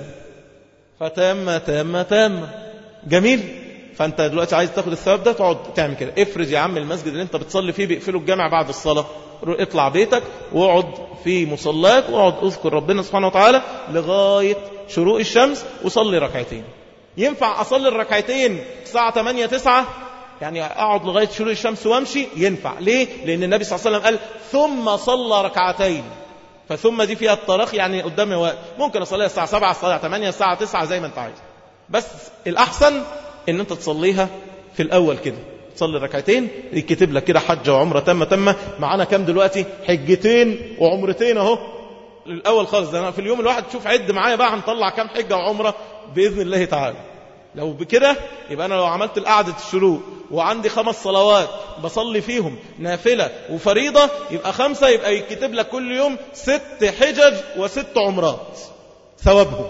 فتامة تامة تامة جميل فأنت دلوقتي عايز تاخد الثواب ده تقعد تعمل كده افرض يا عم المسجد اللي انت بتصلي فيه بيقفلوا الجامع بعد الصلاة اطلع بيتك واقعد في مصلاك واقعد اذكر ربنا سبحانه وتعالى لغاية شروق الشمس وصلي ركعتين ينفع أصلي الركعتين الساعة 8 9 يعني أقعد لغاية شروق الشمس وامشي ينفع ليه؟ لأن النبي صلى الله عليه وسلم قال ثم صلى ركعتين فثم دي فيها الطرق يعني قدامي وقت ممكن أصليها الساعة 7 الساعة 8 الساعة 9 زي ما أنت عايز بس الأحسن إن أنت تصليها في الأول كده تصلي ركعتين يكتب لك كده حجة وعمرة تامة تامة معانا كام دلوقتي حجتين وعمرتين اهو الأول خالص ده أنا في اليوم الواحد تشوف عد معايا بقى هنطلع كام حجة وعمرة بإذن الله تعالى لو بكده يبقى أنا لو عملت القعدة الشروق وعندي خمس صلوات بصلي فيهم نافلة وفريضة يبقى خمسة يبقى يكتب لك كل يوم ست حجج وست عمرات ثوابهم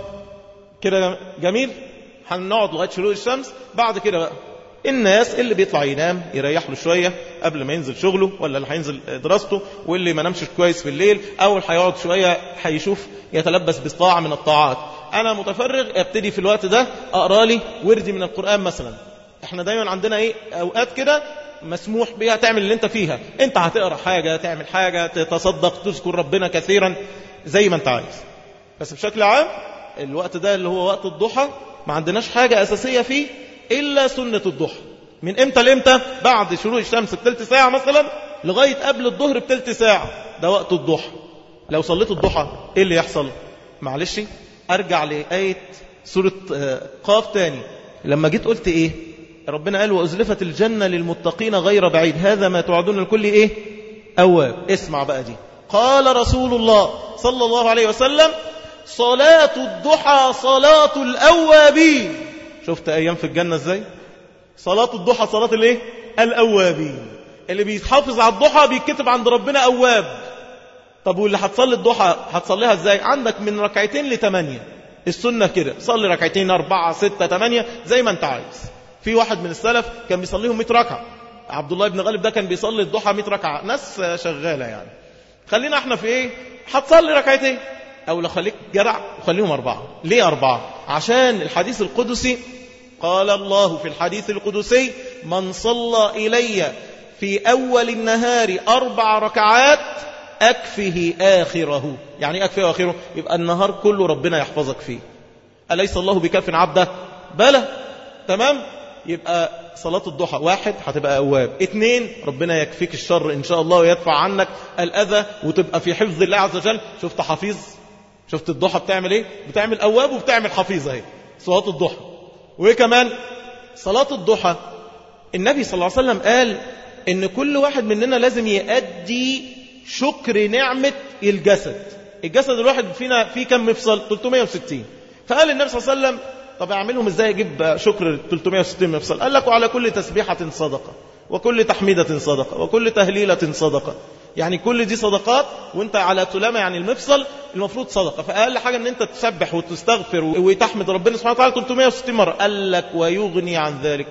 كده جميل هنقعد لغاية شروق الشمس بعد كده بقى الناس اللي بيطلع ينام يريح له شوية قبل ما ينزل شغله ولا اللي هينزل دراسته واللي ما نامش كويس في الليل أو اللي هيقعد شوية هيشوف يتلبس بطاعة من الطاعات أنا متفرغ ابتدي في الوقت ده أقرأ لي وردي من القرآن مثلا احنا دايما عندنا ايه أوقات كده مسموح بيها تعمل اللي انت فيها انت هتقرأ حاجة تعمل حاجة تتصدق تذكر ربنا كثيرا زي ما انت عايز بس بشكل عام الوقت ده اللي هو وقت الضحى ما عندناش حاجة أساسية فيه إلا سنة الضحى من إمتى لإمتى بعد شروق الشمس بتلت ساعة مثلا لغاية قبل الظهر بتلت ساعة ده وقت الضحى لو صليت الضحى إيه اللي يحصل معلش أرجع لآية سورة قاف تاني لما جيت قلت إيه ربنا قال وأزلفت الجنة للمتقين غير بعيد هذا ما توعدون الكل إيه أواب اسمع بقى دي قال رسول الله صلى الله عليه وسلم صلاة الضحى صلاة الأوابين شفت أيام في الجنة إزاي صلاة الضحى صلاة الإيه الأوابين اللي بيحافظ على الضحى بيتكتب عند ربنا أواب طب واللي هتصلي الضحى هتصليها إزاي عندك من ركعتين لثمانية السنة كده صلي ركعتين أربعة ستة ثمانية زي ما أنت عايز في واحد من السلف كان بيصليهم 100 ركعة عبد الله بن غالب ده كان بيصلي الضحى 100 ركعة ناس شغالة يعني خلينا احنا في ايه هتصلي ركعتين او لو خليك جرع وخليهم أربعة ليه أربعة عشان الحديث القدسي قال الله في الحديث القدسي من صلى إلي في أول النهار أربع ركعات أكفه آخره يعني أكفه آخره يبقى النهار كله ربنا يحفظك فيه أليس الله بكاف عبده بلى تمام يبقى صلاة الضحى واحد هتبقى أواب اتنين ربنا يكفيك الشر إن شاء الله ويدفع عنك الأذى وتبقى في حفظ الله عز وجل شفت حفيظ شفت الضحى بتعمل ايه بتعمل أواب وبتعمل حفيظ اهي صلاة الضحى وايه كمان صلاة الضحى النبي صلى الله عليه وسلم قال ان كل واحد مننا لازم يأدي شكر نعمة الجسد الجسد الواحد فينا فيه كم مفصل 360 فقال النبي صلى الله عليه وسلم طب اعملهم ازاي اجيب شكر 360 مفصل قال لك وعلى كل تسبيحة صدقة وكل تحميدة صدقة وكل تهليلة صدقة يعني كل دي صدقات وانت على تلامة يعني المفصل المفروض صدقة فأقل حاجة ان انت تسبح وتستغفر وتحمد ربنا سبحانه وتعالى 360 مرة قال لك ويغني عن ذلك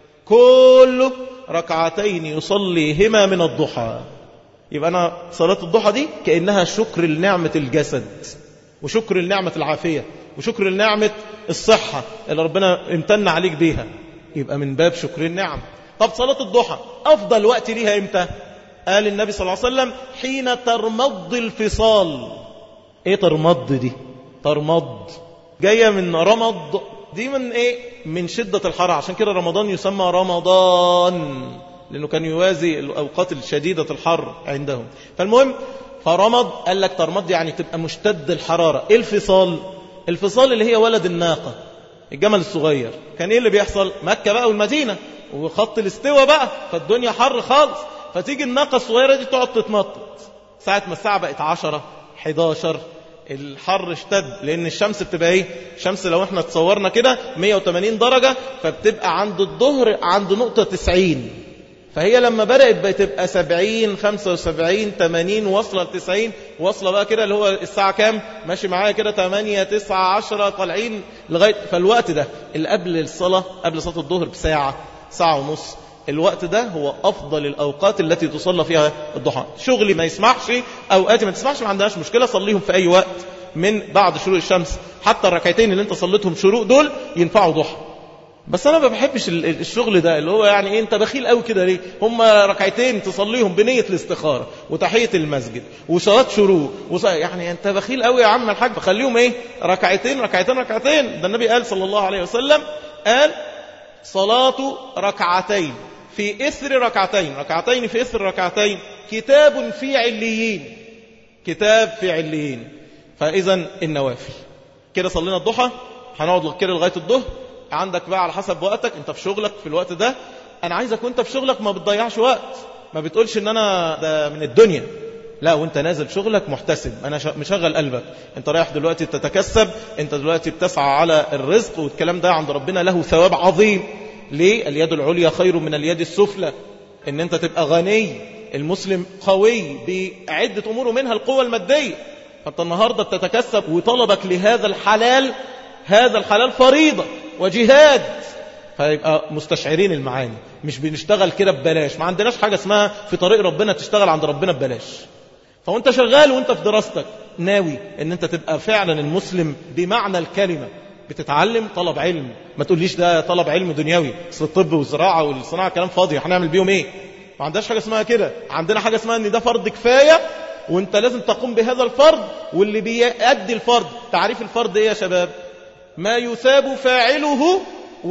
كله ركعتين يصليهما من الضحى يبقى أنا صلاة الضحى دي كأنها شكر لنعمة الجسد وشكر لنعمة العافية وشكر لنعمة الصحة اللي ربنا امتن عليك بيها يبقى من باب شكر النعم طب صلاة الضحى أفضل وقت ليها إمتى قال النبي صلى الله عليه وسلم حين ترمض الفصال ايه ترمض دي ترمض جاية من رمض دي من ايه من شدة الحر عشان كده رمضان يسمى رمضان لأنه كان يوازي الأوقات الشديدة الحر عندهم فالمهم فرمض قال لك ترمض يعني تبقى مشتد الحرارة ايه الفصال الفصال اللي هي ولد الناقة الجمل الصغير كان ايه اللي بيحصل مكة بقى والمدينة وخط الاستوى بقى فالدنيا حر خالص فتيجي الناقة الصغيرة دي تقعد تتنطط ساعة ما الساعة بقت عشرة 11 الحر اشتد لان الشمس بتبقى ايه الشمس لو احنا تصورنا كده 180 درجة فبتبقى عند الظهر عند نقطة 90 فهي لما بدأت بتبقى 70 75 80 واصلة ل 90 واصلة بقى كده اللي هو الساعة كام ماشي معايا كده 8 9 10 طالعين لغاية فالوقت ده اللي قبل الصلاة قبل صلاة الظهر بساعة ساعة ونص الوقت ده هو أفضل الأوقات التي تصلى فيها الضحى شغلي ما يسمحش أوقاتي ما تسمحش ما عندناش مشكلة صليهم في أي وقت من بعد شروق الشمس حتى الركعتين اللي انت صليتهم شروق دول ينفعوا ضحى بس انا ما بحبش الشغل ده اللي هو يعني ايه انت بخيل قوي كده ليه هم ركعتين تصليهم بنيه الاستخاره وتحيه المسجد وصلاه شروق وص... يعني انت بخيل قوي يا عم الحاج خليهم ايه ركعتين ركعتين ركعتين ده النبي قال صلى الله عليه وسلم قال صلاه ركعتين في إثر ركعتين ركعتين في إثر ركعتين كتاب في عليين كتاب في عليين فإذا النوافل كده صلينا الضحى هنقعد كده لغاية الظهر عندك بقى على حسب وقتك انت في شغلك في الوقت ده انا عايزك وانت في شغلك ما بتضيعش وقت ما بتقولش ان انا ده من الدنيا لا وانت نازل شغلك محتسب انا مشغل قلبك انت رايح دلوقتي تتكسب انت دلوقتي بتسعى على الرزق والكلام ده عند ربنا له ثواب عظيم ليه اليد العليا خير من اليد السفلى ان انت تبقى غني المسلم قوي بعدة امور منها القوة المادية فانت النهاردة بتتكسب وطلبك لهذا الحلال هذا الحلال فريضة وجهاد فيبقى مستشعرين المعاني مش بنشتغل كده ببلاش ما عندناش حاجة اسمها في طريق ربنا تشتغل عند ربنا ببلاش فوانت شغال وانت في دراستك ناوي ان انت تبقى فعلا المسلم بمعنى الكلمة بتتعلم طلب علم ما تقوليش ده طلب علم دنيوي اصل الطب والزراعة والصناعة كلام فاضي هنعمل بيهم ايه ما عندناش حاجة اسمها كده عندنا حاجة اسمها ان ده فرض كفاية وانت لازم تقوم بهذا الفرض واللي بيأدي الفرض تعريف الفرض ايه يا شباب ما يثاب فاعله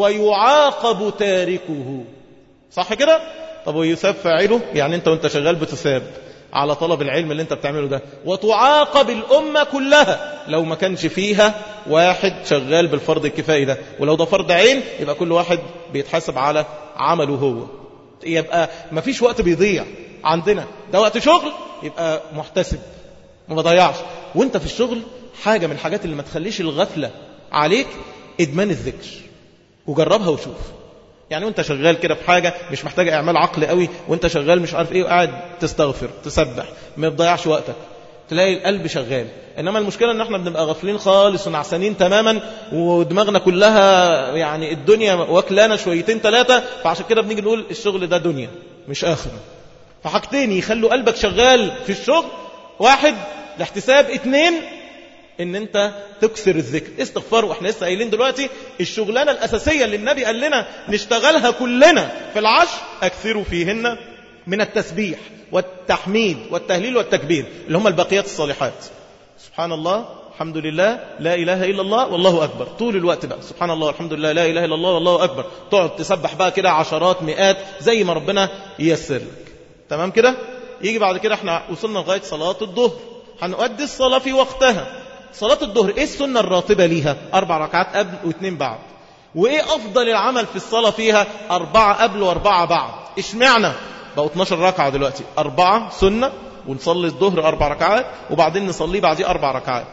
ويعاقب تاركه صح كده طب ويثاب فاعله يعني انت وانت شغال بتثاب على طلب العلم اللي انت بتعمله ده وتعاقب الأمة كلها لو ما كانش فيها واحد شغال بالفرض الكفائي ده ولو ده فرض عين يبقى كل واحد بيتحاسب على عمله هو يبقى ما فيش وقت بيضيع عندنا ده وقت شغل يبقى محتسب ما بضيعش وانت في الشغل حاجة من الحاجات اللي ما تخليش الغفلة عليك ادمان الذكر وجربها وشوف يعني وانت شغال كده في حاجة مش محتاجة اعمال عقل قوي وانت شغال مش عارف ايه وقاعد تستغفر تسبح ما تضيعش وقتك تلاقي القلب شغال انما المشكلة ان احنا بنبقى غافلين خالص ونعسانين تماما ودماغنا كلها يعني الدنيا واكلانا شويتين ثلاثة فعشان كده بنيجي نقول الشغل ده دنيا مش اخرة فحاجتين يخلوا قلبك شغال في الشغل واحد الاحتساب اتنين ان انت تكسر الذكر استغفار واحنا لسه قايلين دلوقتي الشغلانه الاساسيه اللي النبي قال لنا نشتغلها كلنا في العشر اكثروا فيهن من التسبيح والتحميد والتهليل والتكبير اللي هم البقيات الصالحات سبحان الله الحمد لله لا اله الا الله والله اكبر طول الوقت بقى سبحان الله الحمد لله لا اله الا الله والله اكبر تقعد تسبح بقى كده عشرات مئات زي ما ربنا ييسر لك تمام كده يجي بعد كده احنا وصلنا لغايه صلاه الظهر هنؤدي الصلاه في وقتها صلاة الظهر ايه السنة الراتبة ليها اربع ركعات قبل واثنين بعد وايه افضل العمل في الصلاة فيها اربعة قبل واربعة بعد اشمعنى بقوا 12 ركعة دلوقتي اربعة سنة ونصلي الظهر اربع ركعات وبعدين نصلي بعديه اربع ركعات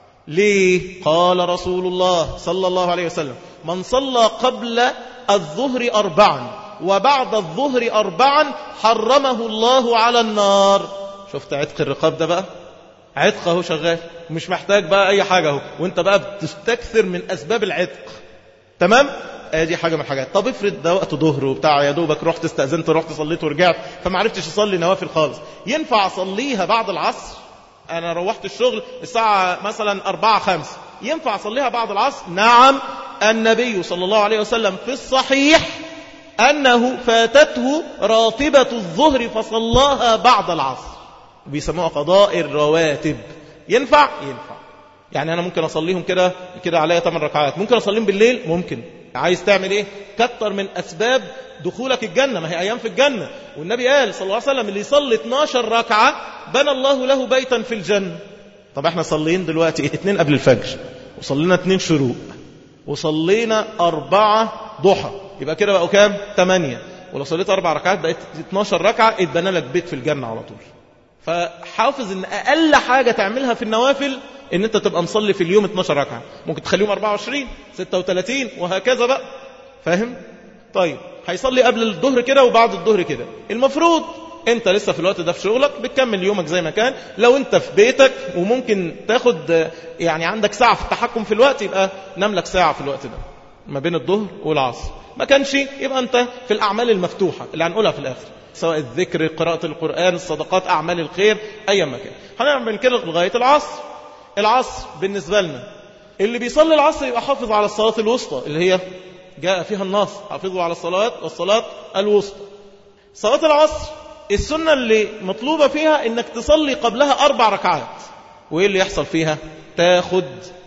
ليه قال رسول الله صلى الله عليه وسلم من صلى قبل الظهر أربعا وبعد الظهر أربعا حرمه الله على النار شفت عتق الرقاب ده بقى عتق اهو شغال مش محتاج بقى اي حاجة اهو وانت بقى بتستكثر من اسباب العتق تمام ادي حاجه من الحاجات طب افرض ده وقت ظهر وبتاع يا دوبك رحت استاذنت رحت صليت ورجعت فما عرفتش اصلي نوافل خالص ينفع اصليها بعد العصر انا روحت الشغل الساعه مثلا أربعة خمسة ينفع اصليها بعد العصر نعم النبي صلى الله عليه وسلم في الصحيح انه فاتته راتبه الظهر فصلاها بعد العصر بيسموها قضاء الرواتب ينفع ينفع يعني انا ممكن اصليهم كده كده عليا 8 ركعات ممكن اصليهم بالليل ممكن عايز تعمل ايه كتر من اسباب دخولك الجنه ما هي ايام في الجنه والنبي قال صلى الله عليه وسلم اللي يصلي 12 ركعه بنى الله له بيتا في الجنه طب احنا صليين دلوقتي اتنين قبل الفجر وصلينا اتنين شروق وصلينا أربعة ضحى يبقى كده بقوا كام؟ ثمانية ولو صليت أربع ركعات بقت 12 ركعة اتبنى لك بيت في الجنة على طول فحافظ ان اقل حاجة تعملها في النوافل ان انت تبقى مصلي في اليوم 12 ركعة ممكن تخليهم 24 36 وهكذا بقى فاهم طيب هيصلي قبل الظهر كده وبعد الظهر كده المفروض انت لسه في الوقت ده في شغلك بتكمل يومك زي ما كان لو انت في بيتك وممكن تاخد يعني عندك ساعة في التحكم في الوقت يبقى نام لك ساعة في الوقت ده ما بين الظهر والعصر ما كانش يبقى انت في الاعمال المفتوحة اللي هنقولها في الاخر سواء الذكر قراءة القرآن الصدقات أعمال الخير أي مكان هنعمل كده لغاية العصر العصر بالنسبة لنا اللي بيصلي العصر يبقى حافظ على الصلاة الوسطى اللي هي جاء فيها النص حافظوا على الصلاة والصلاة الوسطى صلاة العصر السنة اللي مطلوبة فيها انك تصلي قبلها أربع ركعات وإيه اللي يحصل فيها تاخد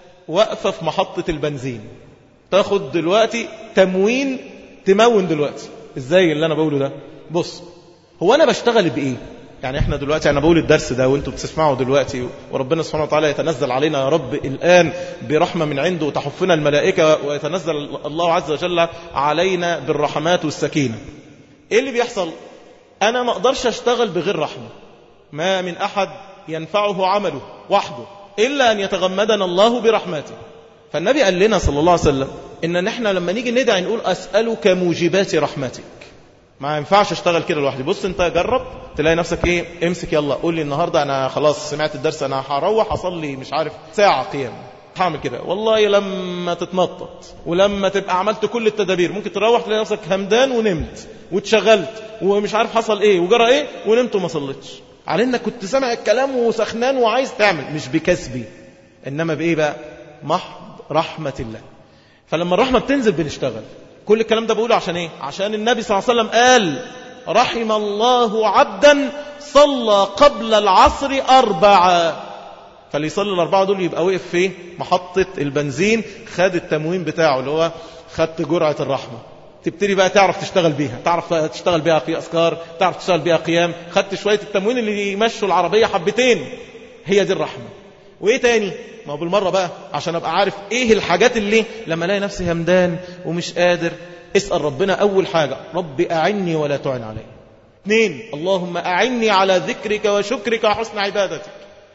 وقفة في محطة البنزين تاخد دلوقتي تموين تمون دلوقتي ازاي اللي انا بقوله ده بص هو انا بشتغل بايه يعني احنا دلوقتي انا بقول الدرس ده وانتم بتسمعوا دلوقتي وربنا سبحانه وتعالى يتنزل علينا يا رب الان برحمه من عنده وتحفنا الملائكه ويتنزل الله عز وجل علينا بالرحمات والسكينه ايه اللي بيحصل انا ما اقدرش اشتغل بغير رحمه ما من احد ينفعه عمله وحده الا ان يتغمدنا الله برحمته فالنبي قال لنا صلى الله عليه وسلم ان نحن لما نيجي ندعي نقول اسالك موجبات رحمتك ما ينفعش اشتغل كده لوحدي بص انت جرب تلاقي نفسك ايه امسك يلا قول لي النهارده انا خلاص سمعت الدرس انا هروح اصلي مش عارف ساعه قيام هعمل كده والله لما تتنطط ولما تبقى عملت كل التدابير ممكن تروح تلاقي نفسك همدان ونمت واتشغلت ومش عارف حصل ايه وجرى ايه ونمت وما صليتش على انك كنت سامع الكلام وسخنان وعايز تعمل مش بكسبي انما بايه بقى محض رحمه الله فلما الرحمه بتنزل بنشتغل كل الكلام ده بقوله عشان ايه عشان النبي صلى الله عليه وسلم قال رحم الله عبدا صلى قبل العصر أربعة فاللي يصلي الأربعة دول يبقى وقف في محطة البنزين خد التموين بتاعه اللي هو خدت جرعة الرحمة تبتدي بقى تعرف تشتغل بيها تعرف تشتغل بيها في أذكار تعرف تشتغل بيها قيام خدت شوية التموين اللي يمشوا العربية حبتين هي دي الرحمة وايه تاني ما هو بالمرة بقى عشان ابقى عارف ايه الحاجات اللي لما الاقي نفسي همدان ومش قادر اسأل ربنا اول حاجة رب اعني ولا تعن علي اثنين اللهم اعني على ذكرك وشكرك وحسن عبادتك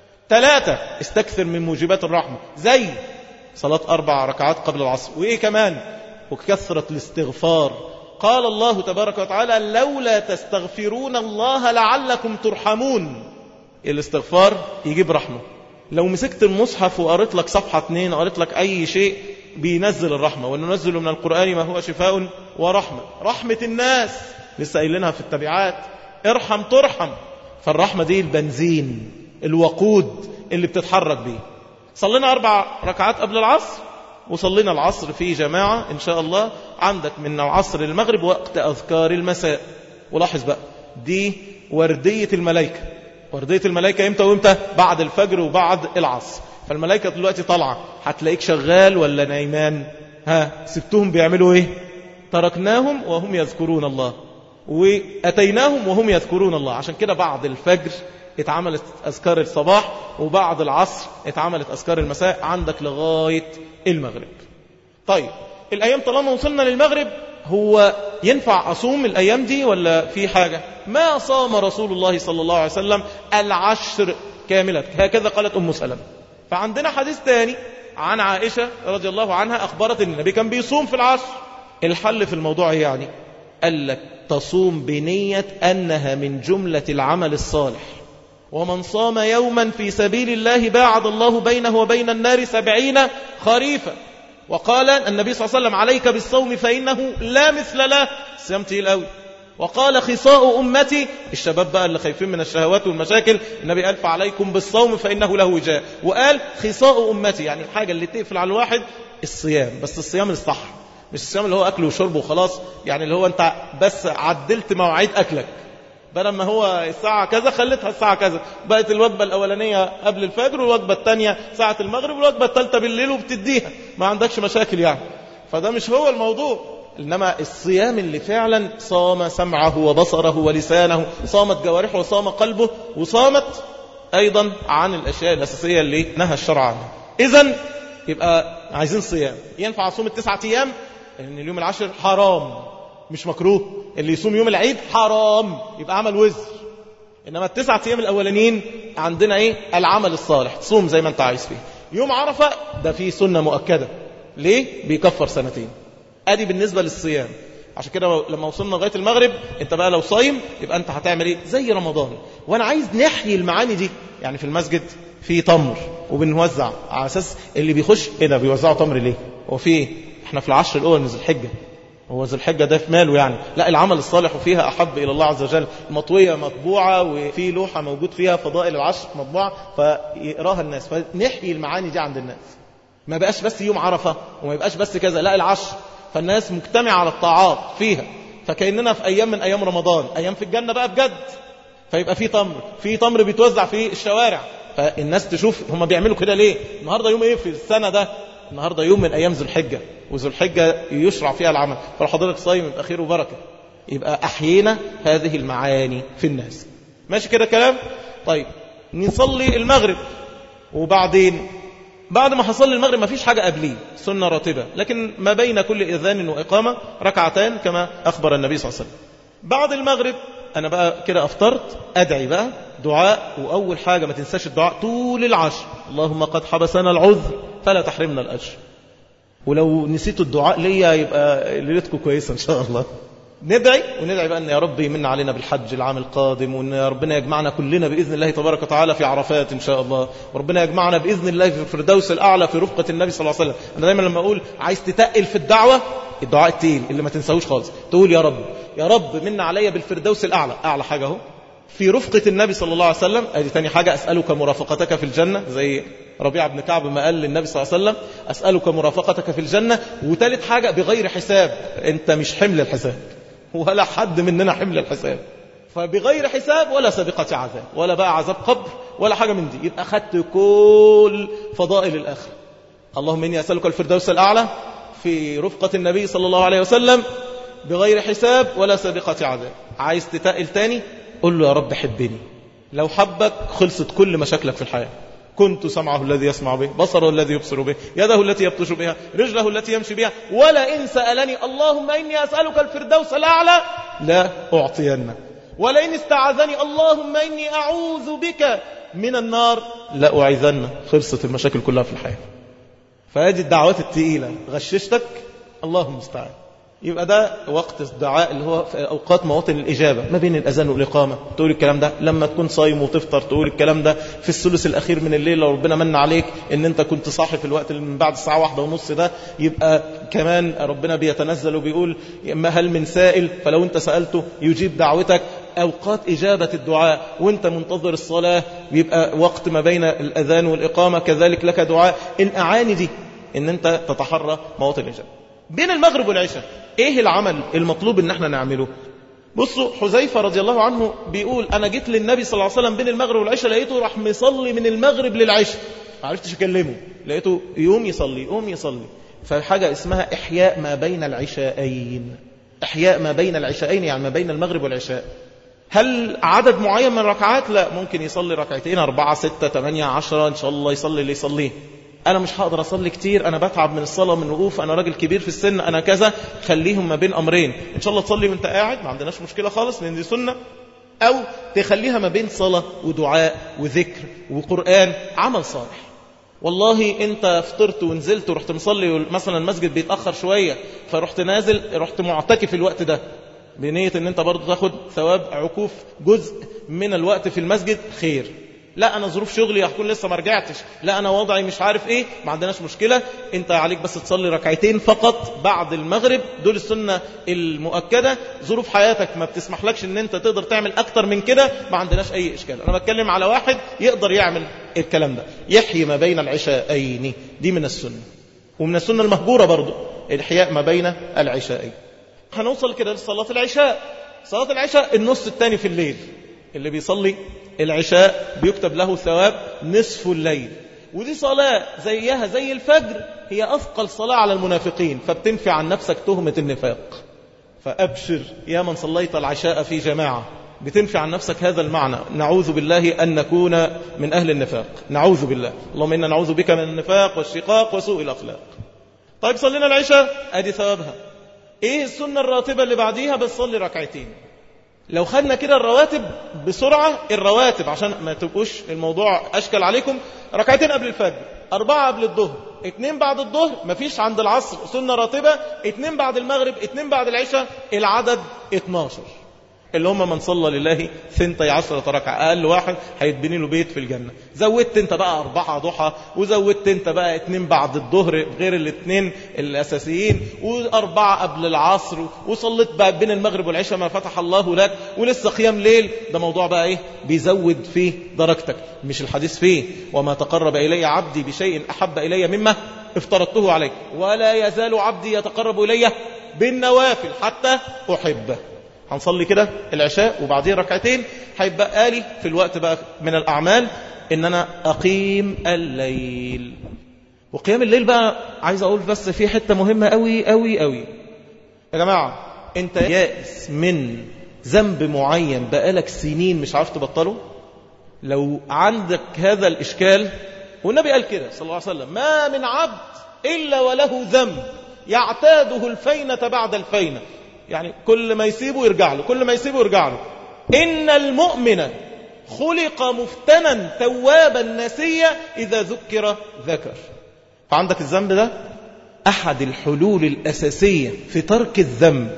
ثلاثة استكثر من موجبات الرحمة زي صلاة أربع ركعات قبل العصر وإيه كمان وكثرة الاستغفار قال الله تبارك وتعالى لولا تستغفرون الله لعلكم ترحمون الاستغفار يجيب رحمة لو مسكت المصحف وقريت لك صفحة اتنين قريت لك أي شيء بينزل الرحمة وننزل من القرآن ما هو شفاء ورحمة رحمة الناس لسه قايلينها في التبعات ارحم ترحم فالرحمة دي البنزين الوقود اللي بتتحرك بيه صلينا أربع ركعات قبل العصر وصلينا العصر في جماعة إن شاء الله عندك من العصر للمغرب وقت أذكار المساء ولاحظ بقى دي وردية الملائكة وردية الملائكة امتى وامتى بعد الفجر وبعد العصر فالملائكة دلوقتي طالعة هتلاقيك شغال ولا نايمان ها سبتهم بيعملوا ايه تركناهم وهم يذكرون الله وأتيناهم وهم يذكرون الله عشان كده بعد الفجر اتعملت أذكار الصباح وبعد العصر اتعملت أذكار المساء عندك لغاية المغرب طيب الأيام طالما وصلنا للمغرب هو ينفع أصوم الأيام دي ولا في حاجة ما صام رسول الله صلى الله عليه وسلم العشر كاملة هكذا قالت أم سلمة فعندنا حديث تاني عن عائشة رضي الله عنها أخبرت أن النبي كان بيصوم في العشر الحل في الموضوع يعني قال لك تصوم بنية أنها من جملة العمل الصالح ومن صام يوما في سبيل الله باعد الله بينه وبين النار سبعين خريفا وقال النبي صلى الله عليه وسلم عليك بالصوم فإنه لا مثل له صيام تقيل قوي وقال خصاء أمتي الشباب بقى اللي خايفين من الشهوات والمشاكل النبي قال فعليكم بالصوم فإنه له وجاء وقال خصاء أمتي يعني الحاجة اللي تقفل على الواحد الصيام بس الصيام الصح مش الصيام اللي هو أكل وشرب وخلاص يعني اللي هو أنت بس عدلت مواعيد أكلك بدل ما هو الساعة كذا خليتها الساعة كذا بقت الوجبة الأولانية قبل الفجر والوجبة الثانية ساعة المغرب والوجبة الثالثة بالليل وبتديها ما عندكش مشاكل يعني فده مش هو الموضوع إنما الصيام اللي فعلا صام سمعه وبصره ولسانه صامت جوارحه وصام قلبه وصامت أيضا عن الأشياء الأساسية اللي نهى الشرع عنها إذا يبقى عايزين صيام ينفع أصوم التسعة أيام لأن اليوم العاشر حرام مش مكروه اللي يصوم يوم العيد حرام يبقى عمل وزر إنما التسعة أيام الأولانيين عندنا إيه العمل الصالح تصوم زي ما أنت عايز فيه يوم عرفة ده فيه سنة مؤكدة ليه بيكفر سنتين ادي بالنسبة للصيام عشان كده لما وصلنا لغاية المغرب انت بقى لو صايم يبقى انت هتعمل ايه زي رمضان وانا عايز نحيي المعاني دي يعني في المسجد في تمر وبنوزع على اساس اللي بيخش ايه ده بيوزعوا تمر ليه هو في ايه احنا في العشر الاول من ذي الحجه هو ذو الحجة ده في ماله يعني لا العمل الصالح وفيها أحب إلى الله عز وجل مطوية مطبوعة وفي لوحة موجود فيها فضائل العشر مطبوعة فيقراها الناس فنحيي المعاني دي عند الناس ما بقاش بس يوم عرفة وما يبقاش بس كذا لا العشر فالناس مجتمعة على الطاعات فيها فكأننا في أيام من أيام رمضان أيام في الجنة بقى بجد فيبقى في تمر في تمر بيتوزع في الشوارع فالناس تشوف هم بيعملوا كده ليه النهاردة يوم ايه في السنة ده النهاردة يوم من أيام ذو الحجة وذو الحجة يشرع فيها العمل فلو حضرتك صايم يبقى خير وبركة يبقى أحيينا هذه المعاني في الناس ماشي كده كلام طيب نصلي المغرب وبعدين بعد ما حصل المغرب ما فيش حاجة قبليه سنة راتبة لكن ما بين كل إذان وإقامة ركعتان كما أخبر النبي صلى الله عليه وسلم بعد المغرب أنا بقى كده أفطرت أدعي بقى دعاء وأول حاجة ما تنساش الدعاء طول العشر اللهم قد حبسنا العذر فلا تحرمنا الأجر ولو نسيتوا الدعاء ليا يبقى ليلتكم كويسة إن شاء الله ندعي وندعي بقى أن يا رب يمن علينا بالحج العام القادم وأن يا ربنا يجمعنا كلنا بإذن الله تبارك وتعالى في عرفات إن شاء الله وربنا يجمعنا بإذن الله في الفردوس الأعلى في رفقة النبي صلى الله عليه وسلم أنا دايما لما أقول عايز تتقل في الدعوة الدعاء التقيل اللي ما تنساهوش خالص تقول يا رب يا رب من عليا بالفردوس الأعلى أعلى حاجة اهو في رفقة النبي صلى الله عليه وسلم ادي تاني حاجة أسألك مرافقتك في الجنة زي ربيع بن كعب ما قال للنبي صلى الله عليه وسلم أسألك مرافقتك في الجنة وتالت حاجة بغير حساب أنت مش حمل الحساب ولا حد مننا حمل الحساب فبغير حساب ولا سابقة عذاب ولا بقى عذاب قبر ولا حاجة من دي يبقى خدت كل فضائل الآخر اللهم إني أسألك الفردوس الأعلى في رفقة النبي صلى الله عليه وسلم بغير حساب ولا سابقة عذاب عايز تتقل تاني قل له يا رب حبني لو حبك خلصت كل مشاكلك في الحياة كنت سمعه الذي يسمع به بصره الذي يبصر به يده التي يبطش بها رجله التي يمشي بها ولئن سألني اللهم إني أسألك الفردوس الأعلى لا أعطينك ولئن استعاذني اللهم إني أعوذ بك من النار لا أعيذن خلصت المشاكل كلها في الحياة فهذه الدعوات التقيلة غششتك اللهم استعان يبقى ده وقت الدعاء اللي هو في أوقات مواطن الإجابة ما بين الأذان والإقامة تقول الكلام ده لما تكون صايم وتفطر تقول الكلام ده في الثلث الأخير من الليل لو ربنا من عليك إن أنت كنت صاحي في الوقت اللي من بعد الساعة واحدة ونص ده يبقى كمان ربنا بيتنزل وبيقول ما هل من سائل فلو أنت سألته يجيب دعوتك أوقات إجابة الدعاء وانت منتظر الصلاة بيبقى وقت ما بين الأذان والإقامة كذلك لك دعاء الأعاني دي ان انت تتحرى مواطن الإجابة بين المغرب والعشاء ايه العمل المطلوب ان احنا نعمله بصوا حذيفة رضي الله عنه بيقول انا جيت للنبي صلى الله عليه وسلم بين المغرب والعشاء لقيته راح مصلي من المغرب للعشاء ما عرفتش اكلمه لقيته يوم يصلي يوم يصلي فحاجة اسمها احياء ما بين العشاءين احياء ما بين العشاءين يعني ما بين المغرب والعشاء هل عدد معين من الركعات لا ممكن يصلي ركعتين أربعة ستة ثمانية عشرة إن شاء الله يصلي اللي يصليه أنا مش هقدر أصلي كتير أنا بتعب من الصلاة من وقوف أنا راجل كبير في السن أنا كذا خليهم ما بين أمرين إن شاء الله تصلي وانت قاعد ما عندناش مشكلة خالص لأن دي سنة أو تخليها ما بين صلاة ودعاء وذكر وقرآن عمل صالح والله انت فطرت ونزلت ورحت مصلي مثلا المسجد بيتأخر شوية فرحت نازل رحت معتكف الوقت ده بنية ان انت برضو تاخد ثواب عكوف جزء من الوقت في المسجد خير لا انا ظروف شغلي هكون لسه ما رجعتش لا انا وضعي مش عارف ايه ما عندناش مشكله انت عليك بس تصلي ركعتين فقط بعد المغرب دول السنه المؤكده ظروف حياتك ما بتسمحلكش ان انت تقدر تعمل اكتر من كده ما عندناش اي اشكال انا بتكلم على واحد يقدر يعمل الكلام ده يحيي ما بين العشاءين دي من السنه ومن السنه المهجوره برضو الاحياء ما بين العشاءين هنوصل كده لصلاه العشاء صلاه العشاء النص الثاني في الليل اللي بيصلي العشاء بيكتب له ثواب نصف الليل ودي صلاة زيها زي الفجر هي أثقل صلاة على المنافقين فبتنفي عن نفسك تهمة النفاق فأبشر يا من صليت العشاء في جماعة بتنفي عن نفسك هذا المعنى نعوذ بالله أن نكون من أهل النفاق نعوذ بالله اللهم إنا نعوذ بك من النفاق والشقاق وسوء الأخلاق طيب صلينا العشاء أدي ثوابها إيه السنة الراتبة اللي بعديها بتصلي ركعتين لو خدنا كده الرواتب بسرعة الرواتب عشان ما تبقوش الموضوع أشكل عليكم ركعتين قبل الفجر أربعة قبل الظهر اتنين بعد الظهر مفيش عند العصر سنة راتبة اتنين بعد المغرب اتنين بعد العشاء العدد 12 اللي هم من صلى لله ثنتي عشرة ركعة أقل واحد هيتبني له بيت في الجنة زودت انت بقى أربعة ضحى وزودت انت بقى اتنين بعد الظهر غير الاتنين الأساسيين وأربعة قبل العصر وصليت بقى بين المغرب والعشاء ما فتح الله لك ولسه قيام ليل ده موضوع بقى ايه بيزود في درجتك مش الحديث فيه وما تقرب إلي عبدي بشيء أحب إلي مما افترضته عليه ولا يزال عبدي يتقرب إلي بالنوافل حتى أحبه هنصلي كده العشاء وبعدين ركعتين هيبقى لي في الوقت بقى من الأعمال إن أنا أقيم الليل وقيام الليل بقى عايز أقول بس في حتة مهمة أوي أوي أوي يا جماعة أنت يائس من ذنب معين بقالك سنين مش عارف تبطله لو عندك هذا الإشكال والنبي قال كده صلى الله عليه وسلم ما من عبد إلا وله ذنب يعتاده الفينة بعد الفينة يعني كل ما يسيبه يرجع له كل ما يسيبه يرجع له إن المؤمن خلق مفتنا توابا نسيا إذا ذكر ذكر فعندك الذنب ده أحد الحلول الأساسية في ترك الذنب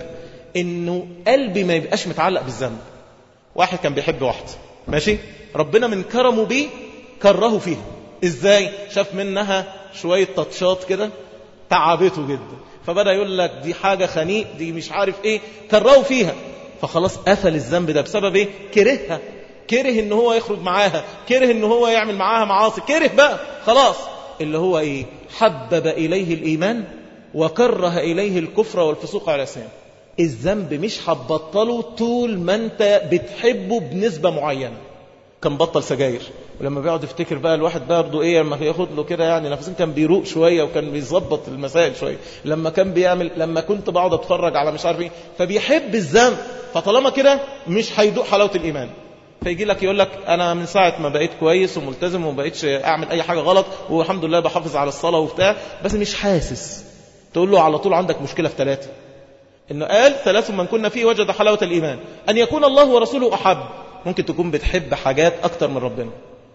إنه قلبي ما يبقاش متعلق بالذنب واحد كان بيحب واحدة ماشي ربنا من كرمه بيه كرهه فيها إزاي شاف منها شوية تطشات كده تعبته جدا فبدأ يقول لك دي حاجة خنيق دي مش عارف ايه كرهوا فيها فخلاص قفل الذنب ده بسبب ايه كرهها كره ان هو يخرج معاها كره ان هو يعمل معاها معاصي كره بقى خلاص اللي هو ايه حبب اليه الايمان وكره اليه الكفر والفسوق على الاسلام الذنب مش هتبطله طول ما انت بتحبه بنسبة معينة كان بطل سجاير ولما بيقعد يفتكر بقى الواحد برضه ايه لما ياخد له كده يعني نفسه كان بيروق شويه وكان بيظبط المسائل شويه لما كان بيعمل لما كنت بقعد اتفرج على مش عارف ايه فبيحب الذنب فطالما كده مش هيدوق حلاوه الايمان فيجي لك يقول لك انا من ساعه ما بقيت كويس وملتزم وما بقيتش اعمل اي حاجه غلط والحمد لله بحافظ على الصلاه وبتاع بس مش حاسس تقول له على طول عندك مشكله في ثلاثه انه قال ثلاث من كنا فيه وجد حلاوه الايمان ان يكون الله ورسوله احب ممكن تكون بتحب حاجات اكتر من ربنا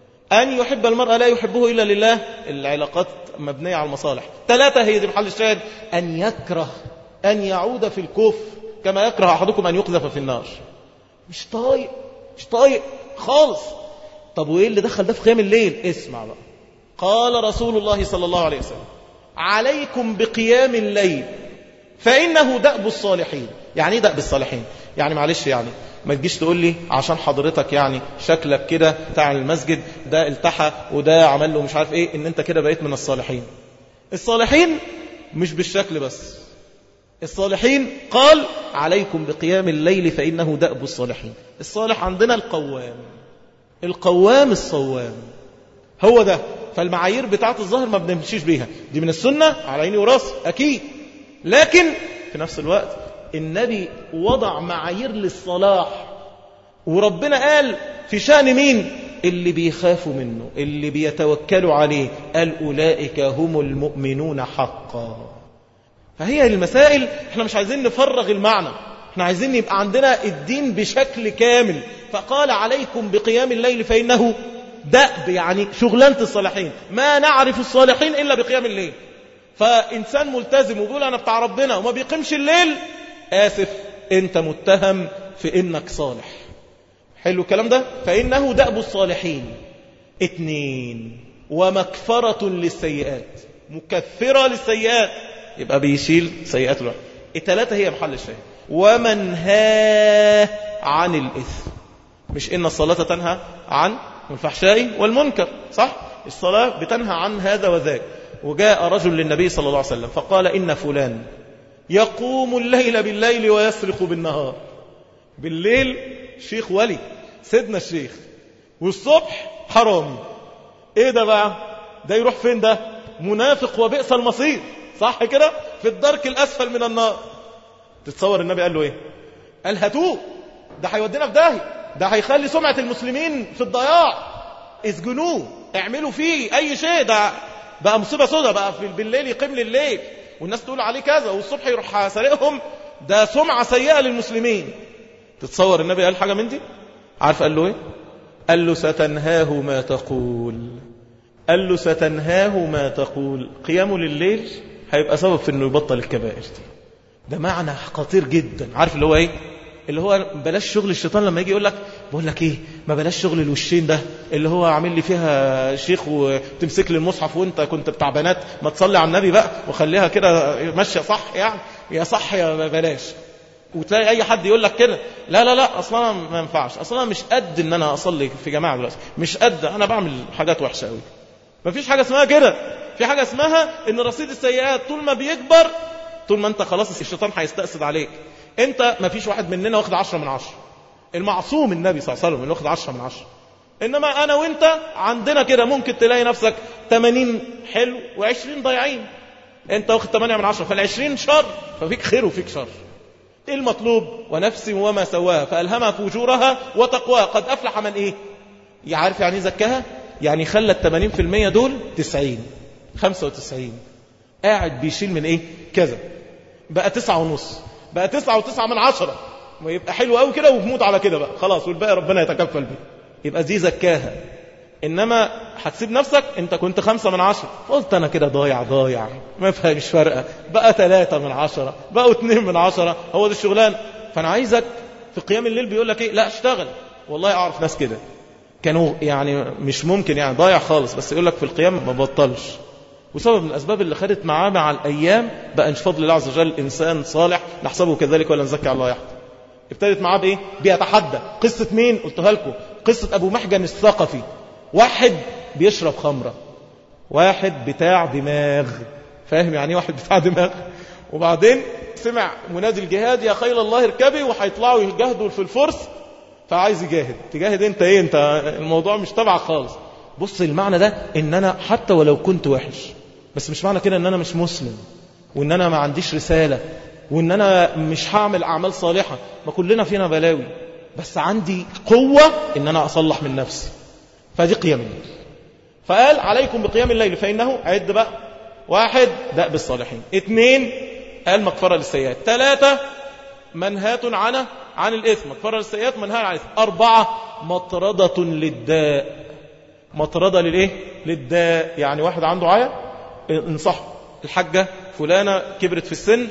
أن يحب المرأة لا يحبه إلا لله العلاقات مبنية على المصالح ثلاثة هي دي محل الشاهد أن يكره أن يعود في الكفر كما يكره أحدكم أن يقذف في النار مش طايق مش طايق خالص طب وإيه اللي دخل ده في قيام الليل اسمع بقى قال رسول الله صلى الله عليه وسلم عليكم بقيام الليل فإنه دأب الصالحين يعني ايه دأب الصالحين يعني معلش يعني ما تجيش تقول لي عشان حضرتك يعني شكلك كده بتاع المسجد ده التحى وده عمل له مش عارف ايه ان انت كده بقيت من الصالحين الصالحين مش بالشكل بس الصالحين قال عليكم بقيام الليل فإنه دأب الصالحين الصالح عندنا القوام القوام الصوام هو ده فالمعايير بتاعت الظاهر ما بنمشيش بيها دي من السنة على عيني وراسي أكيد لكن في نفس الوقت النبي وضع معايير للصلاح وربنا قال في شأن مين اللي بيخافوا منه اللي بيتوكلوا عليه قال أولئك هم المؤمنون حقا فهي المسائل احنا مش عايزين نفرغ المعنى احنا عايزين يبقى عندنا الدين بشكل كامل فقال عليكم بقيام الليل فإنه دأب يعني شغلانة الصالحين ما نعرف الصالحين إلا بقيام الليل فإنسان ملتزم وبيقول أنا بتاع ربنا وما بيقيمش الليل آسف انت متهم في انك صالح حلو الكلام ده فإنه دأب الصالحين اتنين ومكفرة للسيئات مكفرة للسيئات يبقى بيشيل سيئات الواحد التلاتة هي محل الشيء ومنهاه عن الإثم مش إن الصلاة تنهى عن الفحشاء والمنكر صح الصلاة بتنهى عن هذا وذاك وجاء رجل للنبي صلى الله عليه وسلم فقال إن فلان يقوم الليل بالليل ويسرق بالنهار بالليل شيخ ولي سيدنا الشيخ والصبح حرامي ايه ده بقى ده يروح فين ده منافق وبئس المصير صح كده في الدرك الاسفل من النار تتصور النبي قال له ايه قال هاتوه ده هيودينا في داهيه ده هيخلي سمعه المسلمين في الضياع اسجنوه اعملوا فيه اي شيء ده بقى مصيبه سودة بقى في بالليل يقيم لليل والناس تقول عليه كذا والصبح يروح سارقهم ده سمعه سيئه للمسلمين تتصور النبي قال حاجه من دي عارف قال له ايه قال له ستنهاه ما تقول قال له ستنهاه ما تقول قيامه لليل هيبقى سبب في انه يبطل الكبائر دي ده معنى خطير جدا عارف اللي هو ايه اللي هو بلاش شغل الشيطان لما يجي يقول لك بقول لك ايه ما بلاش شغل الوشين ده اللي هو عامل لي فيها شيخ وتمسك لي المصحف وانت كنت بتاع بنات ما تصلي على النبي بقى وخليها كده ماشيه صح يعني يا صح يا بلاش وتلاقي اي حد يقول لك كده لا لا لا اصلا ما ينفعش اصلا مش قد ان انا اصلي في جماعه دلوقتي مش قد انا بعمل حاجات وحشه قوي ما فيش حاجه اسمها كده في حاجه اسمها ان رصيد السيئات طول ما بيكبر طول ما انت خلاص الشيطان هيستأسد عليك انت ما فيش واحد مننا واخد عشرة من عشرة المعصوم النبي صلى الله عليه وسلم اللي واخد عشرة من عشرة انما انا وانت عندنا كده ممكن تلاقي نفسك 80 حلو و20 ضايعين انت واخد 8 من عشرة فال20 شر ففيك خير وفيك شر ايه المطلوب ونفس وما سواها فألهمها فجورها وتقواها قد أفلح من ايه يعرف يعني ايه زكاها يعني خلى التمانين في المية دول تسعين خمسة وتسعين قاعد بيشيل من ايه كذا بقى تسعة ونص بقى تسعة وتسعة من عشرة ويبقى حلو قوي كده وبموت على كده بقى خلاص والباقي ربنا يتكفل به يبقى دي زكاها انما هتسيب نفسك انت كنت خمسة من عشرة قلت انا كده ضايع ضايع ما فيهاش فرقة بقى ثلاثة من عشرة بقوا اتنين من عشرة هو ده الشغلان فانا عايزك في قيام الليل بيقول لك ايه لا اشتغل والله اعرف ناس كده كانوا يعني مش ممكن يعني ضايع خالص بس يقول لك في القيام ما بطلش وسبب من الأسباب اللي خدت معاه مع الأيام بقى إن فضل الله عز وجل إنسان صالح نحسبه كذلك ولا نزكي على الله يحد ابتدت معاه بإيه؟ بيتحدى قصة مين؟ قلتها لكم قصة أبو محجن الثقفي واحد بيشرب خمرة واحد بتاع دماغ فاهم يعني ايه واحد بتاع دماغ وبعدين سمع منادي الجهاد يا خيل الله اركبي وهيطلعوا يجاهدوا في الفرس فعايز يجاهد تجاهد انت ايه انت الموضوع مش تبعك خالص بص المعنى ده ان انا حتى ولو كنت وحش بس مش معنى كده ان انا مش مسلم وان انا ما عنديش رسالة وان انا مش هعمل اعمال صالحة ما كلنا فينا بلاوي بس عندي قوة ان انا اصلح من نفسي فدي قيام الليل فقال عليكم بقيام الليل فانه عد بقى واحد دأب الصالحين اثنين قال مغفرة للسيئات ثلاثة منهاة عن عن الإثم مغفرة للسيئات منهاة عن الإثم أربعة مطردة للداء مطردة للإيه للداء يعني واحد عنده عيا انصحه الحاجة فلانة كبرت في السن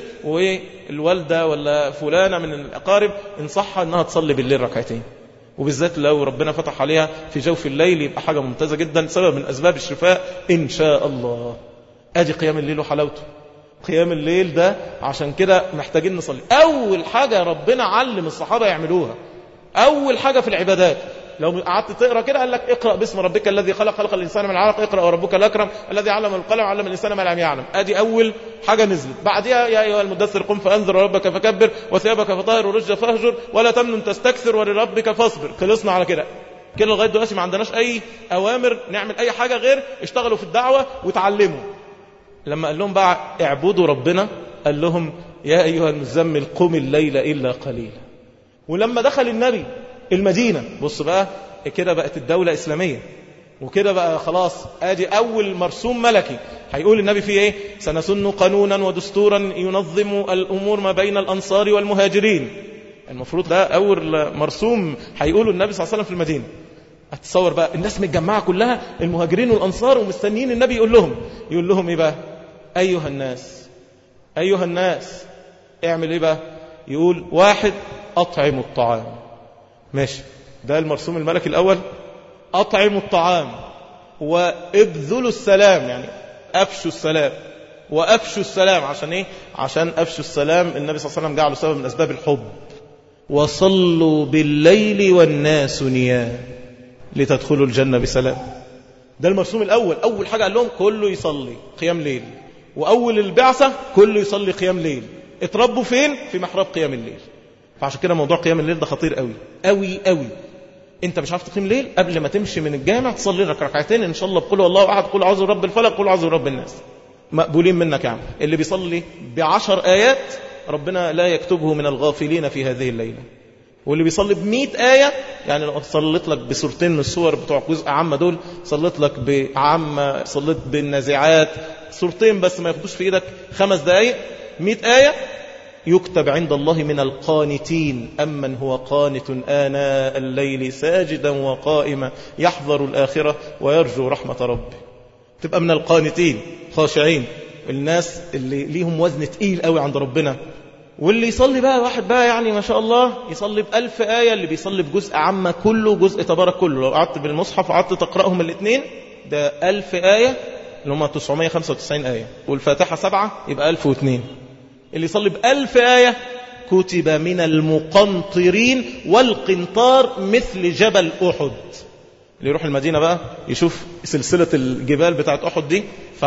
والوالدة ولا فلانة من الأقارب انصحها أنها تصلي بالليل ركعتين وبالذات لو ربنا فتح عليها في جوف الليل يبقى حاجة ممتازة جدا سبب من أسباب الشفاء إن شاء الله أدي قيام الليل وحلاوته قيام الليل ده عشان كده محتاجين نصلي أول حاجة ربنا علم الصحابة يعملوها أول حاجة في العبادات لو قعدت تقرا كده قال لك اقرا باسم ربك الذي خلق خلق الانسان من علق اقرا وربك الاكرم الذي علم القلم علم الانسان ما لم يعلم ادي اول حاجه نزلت بعدها يا ايها المدثر قم فانذر ربك فكبر وثيابك فطهر ورج فاهجر ولا تمنن تستكثر ولربك فاصبر خلصنا على كده كده لغايه دلوقتي ما عندناش اي اوامر نعمل اي حاجه غير اشتغلوا في الدعوه وتعلموا لما قال لهم بقى اعبدوا ربنا قال لهم يا ايها المزمل قم الليل الا قليلا ولما دخل النبي المدينة بص بقى كده بقت الدولة إسلامية وكده بقى خلاص ادي اول مرسوم ملكي هيقول النبي فيه ايه سنسن قانونا ودستورا ينظم الامور ما بين الانصار والمهاجرين المفروض ده اول مرسوم هيقوله النبي صلى الله عليه وسلم في المدينه هتصور بقى الناس متجمعه كلها المهاجرين والانصار ومستنيين النبي يقول لهم يقول لهم ايه بقى ايها الناس ايها الناس اعمل ايه بقى يقول واحد أطعم الطعام ماشي ده المرسوم الملكي الأول أطعموا الطعام وابذلوا السلام يعني أفشوا السلام وأفشوا السلام عشان إيه؟ عشان أفشوا السلام النبي صلى الله عليه وسلم جعله سبب من أسباب الحب وصلوا بالليل والناس نيام لتدخلوا الجنة بسلام ده المرسوم الأول أول حاجة قال لهم كله يصلي قيام ليل وأول البعثة كله يصلي قيام ليل اتربوا فين؟ في محراب قيام الليل فعشان كده موضوع قيام الليل ده خطير قوي قوي قوي انت مش عارف تقيم ليل قبل ما تمشي من الجامع تصلي لك ركعتين ان شاء الله بقول الله احد قل اعوذ برب الفلق قل اعوذ برب الناس مقبولين منك يعني اللي بيصلي بعشر ايات ربنا لا يكتبه من الغافلين في هذه الليله واللي بيصلي بمئة آية يعني لو صليت لك بسورتين من السور بتوع جزء عامة دول صليت لك بعامة صليت بالنازعات سورتين بس ما ياخدوش في ايدك خمس دقايق مئة آية يكتب عند الله من القانتين أمن هو قانت آناء الليل ساجدا وقائما يحذر الآخرة ويرجو رحمة ربه تبقى من القانتين خاشعين الناس اللي ليهم وزن تقيل قوي عند ربنا واللي يصلي بقى واحد بقى يعني ما شاء الله يصلي بألف آية اللي بيصلي بجزء عامة كله جزء تبارك كله لو قعدت بالمصحف وقعدت تقرأهم الاثنين ده ألف آية اللي هم 995 آية والفاتحة سبعة يبقى 1002 اللي يصلي بألف آية كتب من المقنطرين والقنطار مثل جبل أحد اللي يروح المدينة بقى يشوف سلسلة الجبال بتاعت أحد دي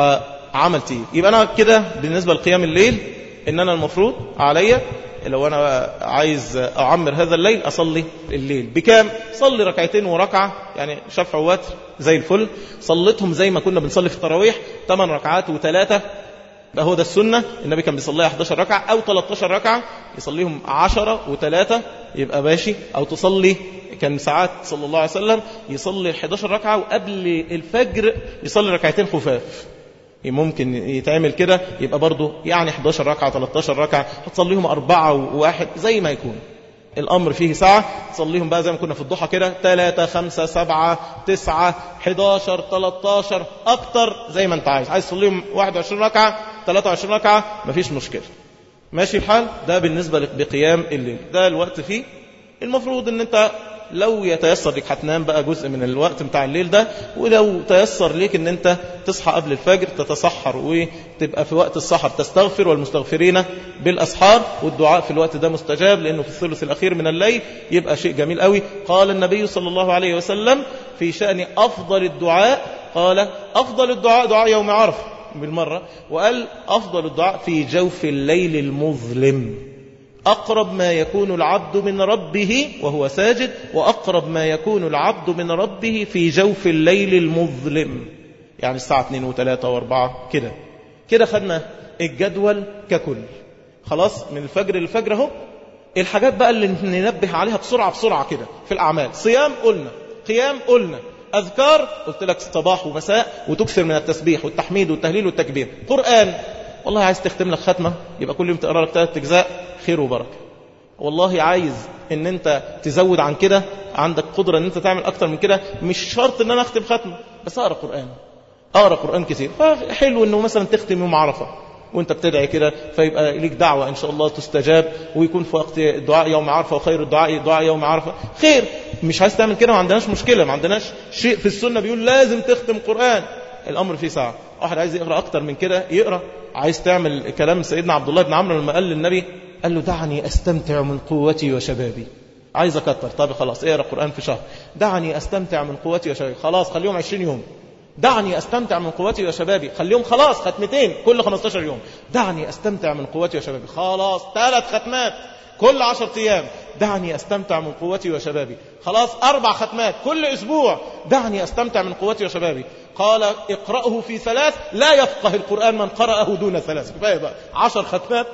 فعمل تقيل يبقى أنا كده بالنسبة لقيام الليل إن أنا المفروض عليا لو أنا عايز أعمر هذا الليل أصلي الليل بكام؟ صلي ركعتين وركعة يعني شفع ووتر زي الفل صليتهم زي ما كنا بنصلي في التراويح 8 ركعات وثلاثة يبقى هو ده السنة النبي كان بيصليها 11 ركعة أو 13 ركعة يصليهم 10 و3 يبقى ماشي أو تصلي كان ساعات صلى الله عليه وسلم يصلي 11 ركعة وقبل الفجر يصلي ركعتين خفاف ممكن يتعمل كده يبقى برضه يعني 11 ركعة 13 ركعة هتصليهم أربعة وواحد زي ما يكون الأمر فيه ساعة تصليهم بقى زي ما كنا في الضحى كده 3 5 7 9 11 13 أكتر زي ما أنت عايز عايز تصليهم 21 ركعة 23 ركعة مفيش مشكلة ماشي الحال ده بالنسبة بقيام الليل ده الوقت فيه المفروض ان انت لو يتيسر لك هتنام بقى جزء من الوقت بتاع الليل ده ولو تيسر ليك ان انت تصحى قبل الفجر تتسحر وتبقى في وقت السحر تستغفر والمستغفرين بالاسحار والدعاء في الوقت ده مستجاب لانه في الثلث الاخير من الليل يبقى شيء جميل قوي قال النبي صلى الله عليه وسلم في شأن افضل الدعاء قال افضل الدعاء دعاء يوم عرفه بالمرة وقال أفضل الدعاء في جوف الليل المظلم أقرب ما يكون العبد من ربه وهو ساجد وأقرب ما يكون العبد من ربه في جوف الليل المظلم يعني الساعة 2 و3 و4 كده كده خدنا الجدول ككل خلاص من الفجر للفجر اهو الحاجات بقى اللي ننبه عليها بسرعة بسرعة كده في الأعمال صيام قلنا قيام قلنا أذكار قلت لك صباح ومساء وتكثر من التسبيح والتحميد والتهليل والتكبير قرآن والله عايز تختم لك ختمة يبقى كل يوم تقرأ لك ثلاث أجزاء خير وبركة والله عايز ان انت تزود عن كده عندك قدرة ان انت تعمل اكتر من كده مش شرط ان انا اختم ختمة بس اقرأ قرآن اقرأ قرآن كثير فحلو انه مثلا تختم يوم عرفة وانت بتدعي كده فيبقى ليك دعوة ان شاء الله تستجاب ويكون في وقت دعاء يوم عرفة وخير الدعاء دعاء يوم عرفة خير مش عايز تعمل كده ما عندناش مشكلة ما عندناش شيء في السنة بيقول لازم تختم قرآن الامر فيه ساعة واحد عايز يقرأ اكتر من كده يقرأ عايز تعمل كلام سيدنا عبد الله بن عمرو لما قال للنبي قال له دعني استمتع من قوتي وشبابي عايز اكتر طب خلاص اقرا قران في شهر دعني استمتع من قوتي وشبابي خلاص خليهم 20 يوم دعني استمتع من قوتي وشبابي خليهم خلاص ختمتين كل 15 يوم دعني استمتع من قوتي وشبابي خلاص ثلاث ختمات كل 10 ايام دعني استمتع من قوتي وشبابي خلاص اربع ختمات كل اسبوع دعني استمتع من قوتي وشبابي قال اقرأه في ثلاث لا يفقه القرآن من قرأه دون ثلاث كفاية بقى عشر ختمات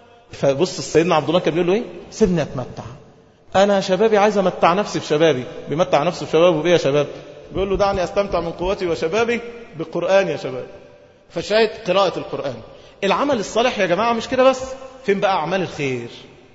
فبص سيدنا عبد الله كان بيقول له ايه سيبني اتمتع انا شبابي عايز امتع نفسي في شبابي بيمتع نفسه في شبابه بايه يا شباب بيقول له دعني استمتع من قوتي وشبابي بالقرآن يا شباب فشاهد قراءة القرآن العمل الصالح يا جماعة مش كده بس فين بقى أعمال الخير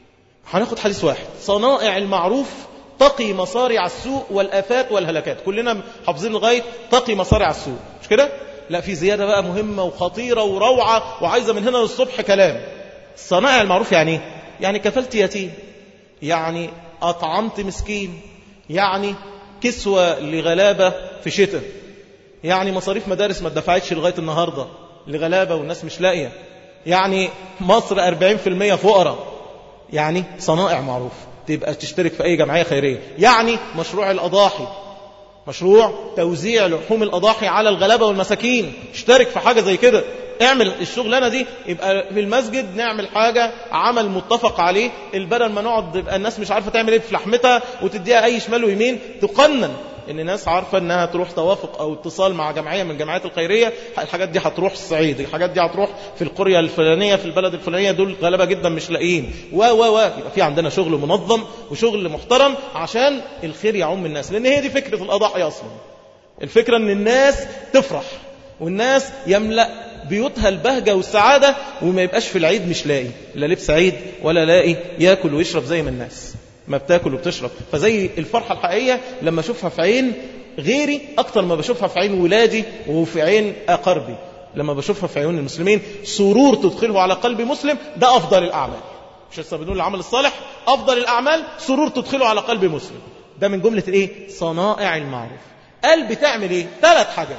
هناخد حديث واحد صنائع المعروف تقي مصارع السوء والآفات والهلكات كلنا حافظين لغاية تقي مصارع السوء مش كده لا في زيادة بقى مهمة وخطيرة وروعة وعايزة من هنا للصبح كلام صنائع المعروف يعني ايه يعني كفلت يتيم يعني أطعمت مسكين يعني كسوة لغلابة في شتاء يعني مصاريف مدارس ما اتدفعتش لغاية النهاردة لغلابة والناس مش لاقية يعني مصر 40% فقراء يعني صنائع معروف تبقى تشترك في أي جمعية خيرية يعني مشروع الأضاحي مشروع توزيع لحوم الأضاحي على الغلابة والمساكين اشترك في حاجة زي كده اعمل الشغلانة دي يبقى في المسجد نعمل حاجة عمل متفق عليه البدل ما نقعد يبقى الناس مش عارفة تعمل ايه في لحمتها وتديها اي شمال ويمين تقنن ان الناس عارفة انها تروح توافق او اتصال مع جمعية من الجمعيات الخيرية الحاجات دي هتروح الصعيد الحاجات دي هتروح في القرية الفلانية في البلد الفلانية دول غلبة جدا مش لاقيين و و و يبقى في عندنا شغل منظم وشغل محترم عشان الخير يعم الناس لان هي دي فكرة الاضاحي اصلا الفكرة ان الناس تفرح والناس يملأ بيوتها البهجة والسعادة وما يبقاش في العيد مش لاقي لا لبس عيد ولا لاقي ياكل ويشرب زي ما الناس ما بتاكل وبتشرب فزي الفرحة الحقيقية لما أشوفها في عين غيري أكتر ما بشوفها في عين ولادي وفي عين أقربي لما بشوفها في عيون المسلمين سرور تدخله على قلب مسلم ده أفضل الأعمال مش لسه بنقول العمل الصالح أفضل الأعمال سرور تدخله على قلب مسلم ده من جملة الإيه صنائع المعروف قال بتعمل إيه ثلاث حاجات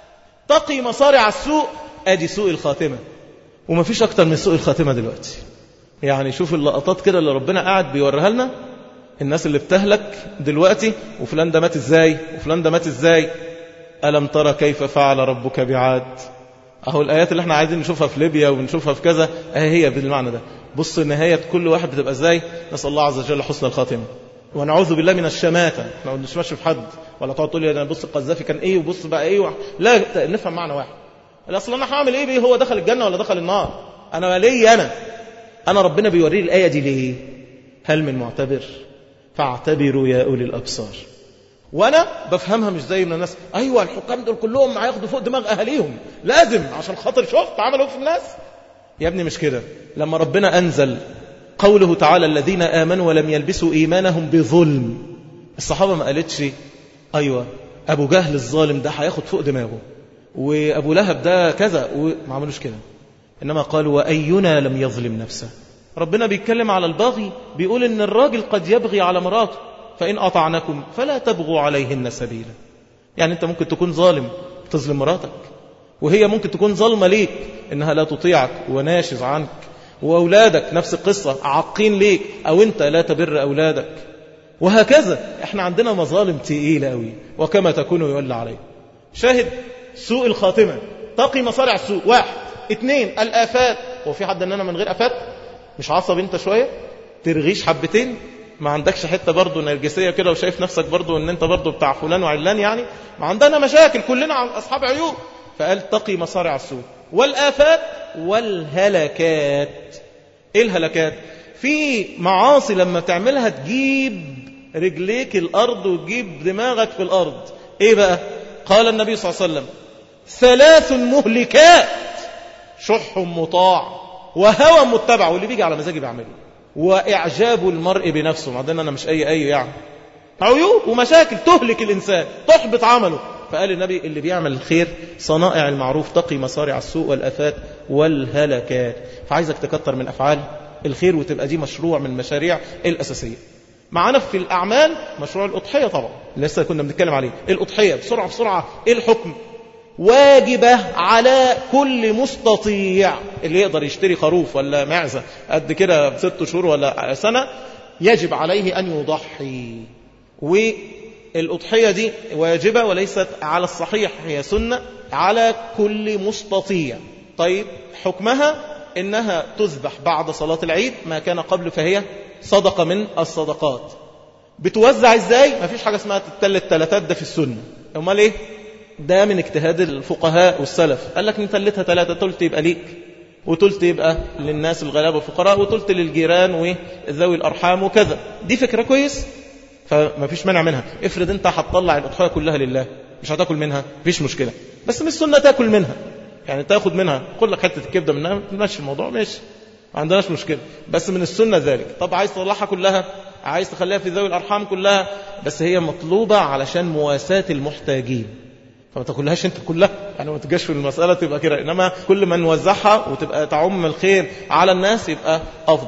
تقي مصارع السوء ادي سوء الخاتمة وما فيش اكتر من سوء الخاتمة دلوقتي يعني شوف اللقطات كده اللي ربنا قاعد بيوريها لنا الناس اللي بتهلك دلوقتي وفلان ده مات ازاي وفلان ده مات ازاي ألم ترى كيف فعل ربك بعاد اهو الآيات اللي احنا عايزين نشوفها في ليبيا ونشوفها في كذا اهي هي بالمعنى ده بص نهاية كل واحد بتبقى ازاي نسأل الله عز وجل حسن الخاتمة ونعوذ بالله من الشماتة ما نشمش في حد ولا تقعد تقول لي انا بص القذافي كان ايه وبص بقى ايه لا نفهم معنى واحد الاصل انا هعمل ايه بيه هو دخل الجنة ولا دخل النار انا ليه انا انا ربنا بيوريه الآية دي ليه هل من معتبر فاعتبروا يا أولي الأبصار وانا بفهمها مش زي من الناس ايوه الحكام دول كلهم هياخدوا فوق دماغ اهاليهم لازم عشان خاطر شفت عملوا في الناس يا ابني مش كده لما ربنا انزل قوله تعالى الذين امنوا ولم يلبسوا ايمانهم بظلم الصحابه ما قالتش ايوه ابو جهل الظالم ده هياخد فوق دماغه وأبو لهب ده كذا وما عملوش كده إنما قالوا وأينا لم يظلم نفسه ربنا بيتكلم على الباغي بيقول إن الراجل قد يبغي على مراته فإن أطعنكم فلا تبغوا عليهن سبيلا يعني أنت ممكن تكون ظالم تظلم مراتك وهي ممكن تكون ظلمة ليك إنها لا تطيعك وناشز عنك وأولادك نفس القصة عاقين ليك أو أنت لا تبر أولادك وهكذا احنا عندنا مظالم تقيلة قوي وكما تكون يولى عليه شاهد سوء الخاتمة تقي مصارع السوء واحد اثنين الآفات هو في حد اننا من غير آفات مش عصب انت شوية ترغيش حبتين ما عندكش حتة برضه نرجسية كده وشايف نفسك برضه ان انت برضه بتاع فلان وعلان يعني ما عندنا مشاكل كلنا اصحاب عيوب فقال تقي مصارع السوء والآفات والهلكات ايه الهلكات في معاصي لما تعملها تجيب رجليك الارض وتجيب دماغك في الارض ايه بقى قال النبي صلى الله عليه وسلم ثلاث مهلكات شح مطاع وهوى متبع واللي بيجي على مزاجي بعمله وإعجاب المرء بنفسه بعدين أنا مش أي أي يعني عيوب ومشاكل تهلك الإنسان تحبط عمله فقال النبي اللي بيعمل الخير صنائع المعروف تقي مصارع السوء والأفات والهلكات فعايزك تكتر من أفعال الخير وتبقى دي مشروع من المشاريع الأساسية معانا في الأعمال مشروع الأضحية طبعا لسه كنا بنتكلم عليه الأضحية بسرعة بسرعة إيه الحكم واجبة على كل مستطيع اللي يقدر يشتري خروف ولا معزة قد كده بست شهور ولا سنة يجب عليه أن يضحي والأضحية دي واجبة وليست على الصحيح هي سنة على كل مستطيع طيب حكمها إنها تذبح بعد صلاة العيد ما كان قبل فهي صدقة من الصدقات بتوزع ازاي ما فيش حاجة اسمها تتلت تلاتات ده في السنة امال ايه ده من اجتهاد الفقهاء والسلف قال لك نتلتها ثلاثة تلت يبقى ليك وتلت يبقى للناس الغلابة والفقراء وتلت للجيران وذوي الأرحام وكذا دي فكرة كويس فما فيش مانع منها افرض انت هتطلع الأضحية كلها لله مش هتاكل منها مفيش مشكلة بس مش سنة تاكل منها يعني تاخد منها خد لك حتة الكبدة منها تمشي الموضوع ماشي ما عندناش مشكلة بس من السنة ذلك طب عايز تطلعها كلها عايز تخليها في ذوي الأرحام كلها بس هي مطلوبة علشان مواساة المحتاجين فما تاكلهاش انت كلها يعني ما تجاش في المسألة تبقى كده إنما كل ما نوزعها وتبقى تعم الخير على الناس يبقى أفضل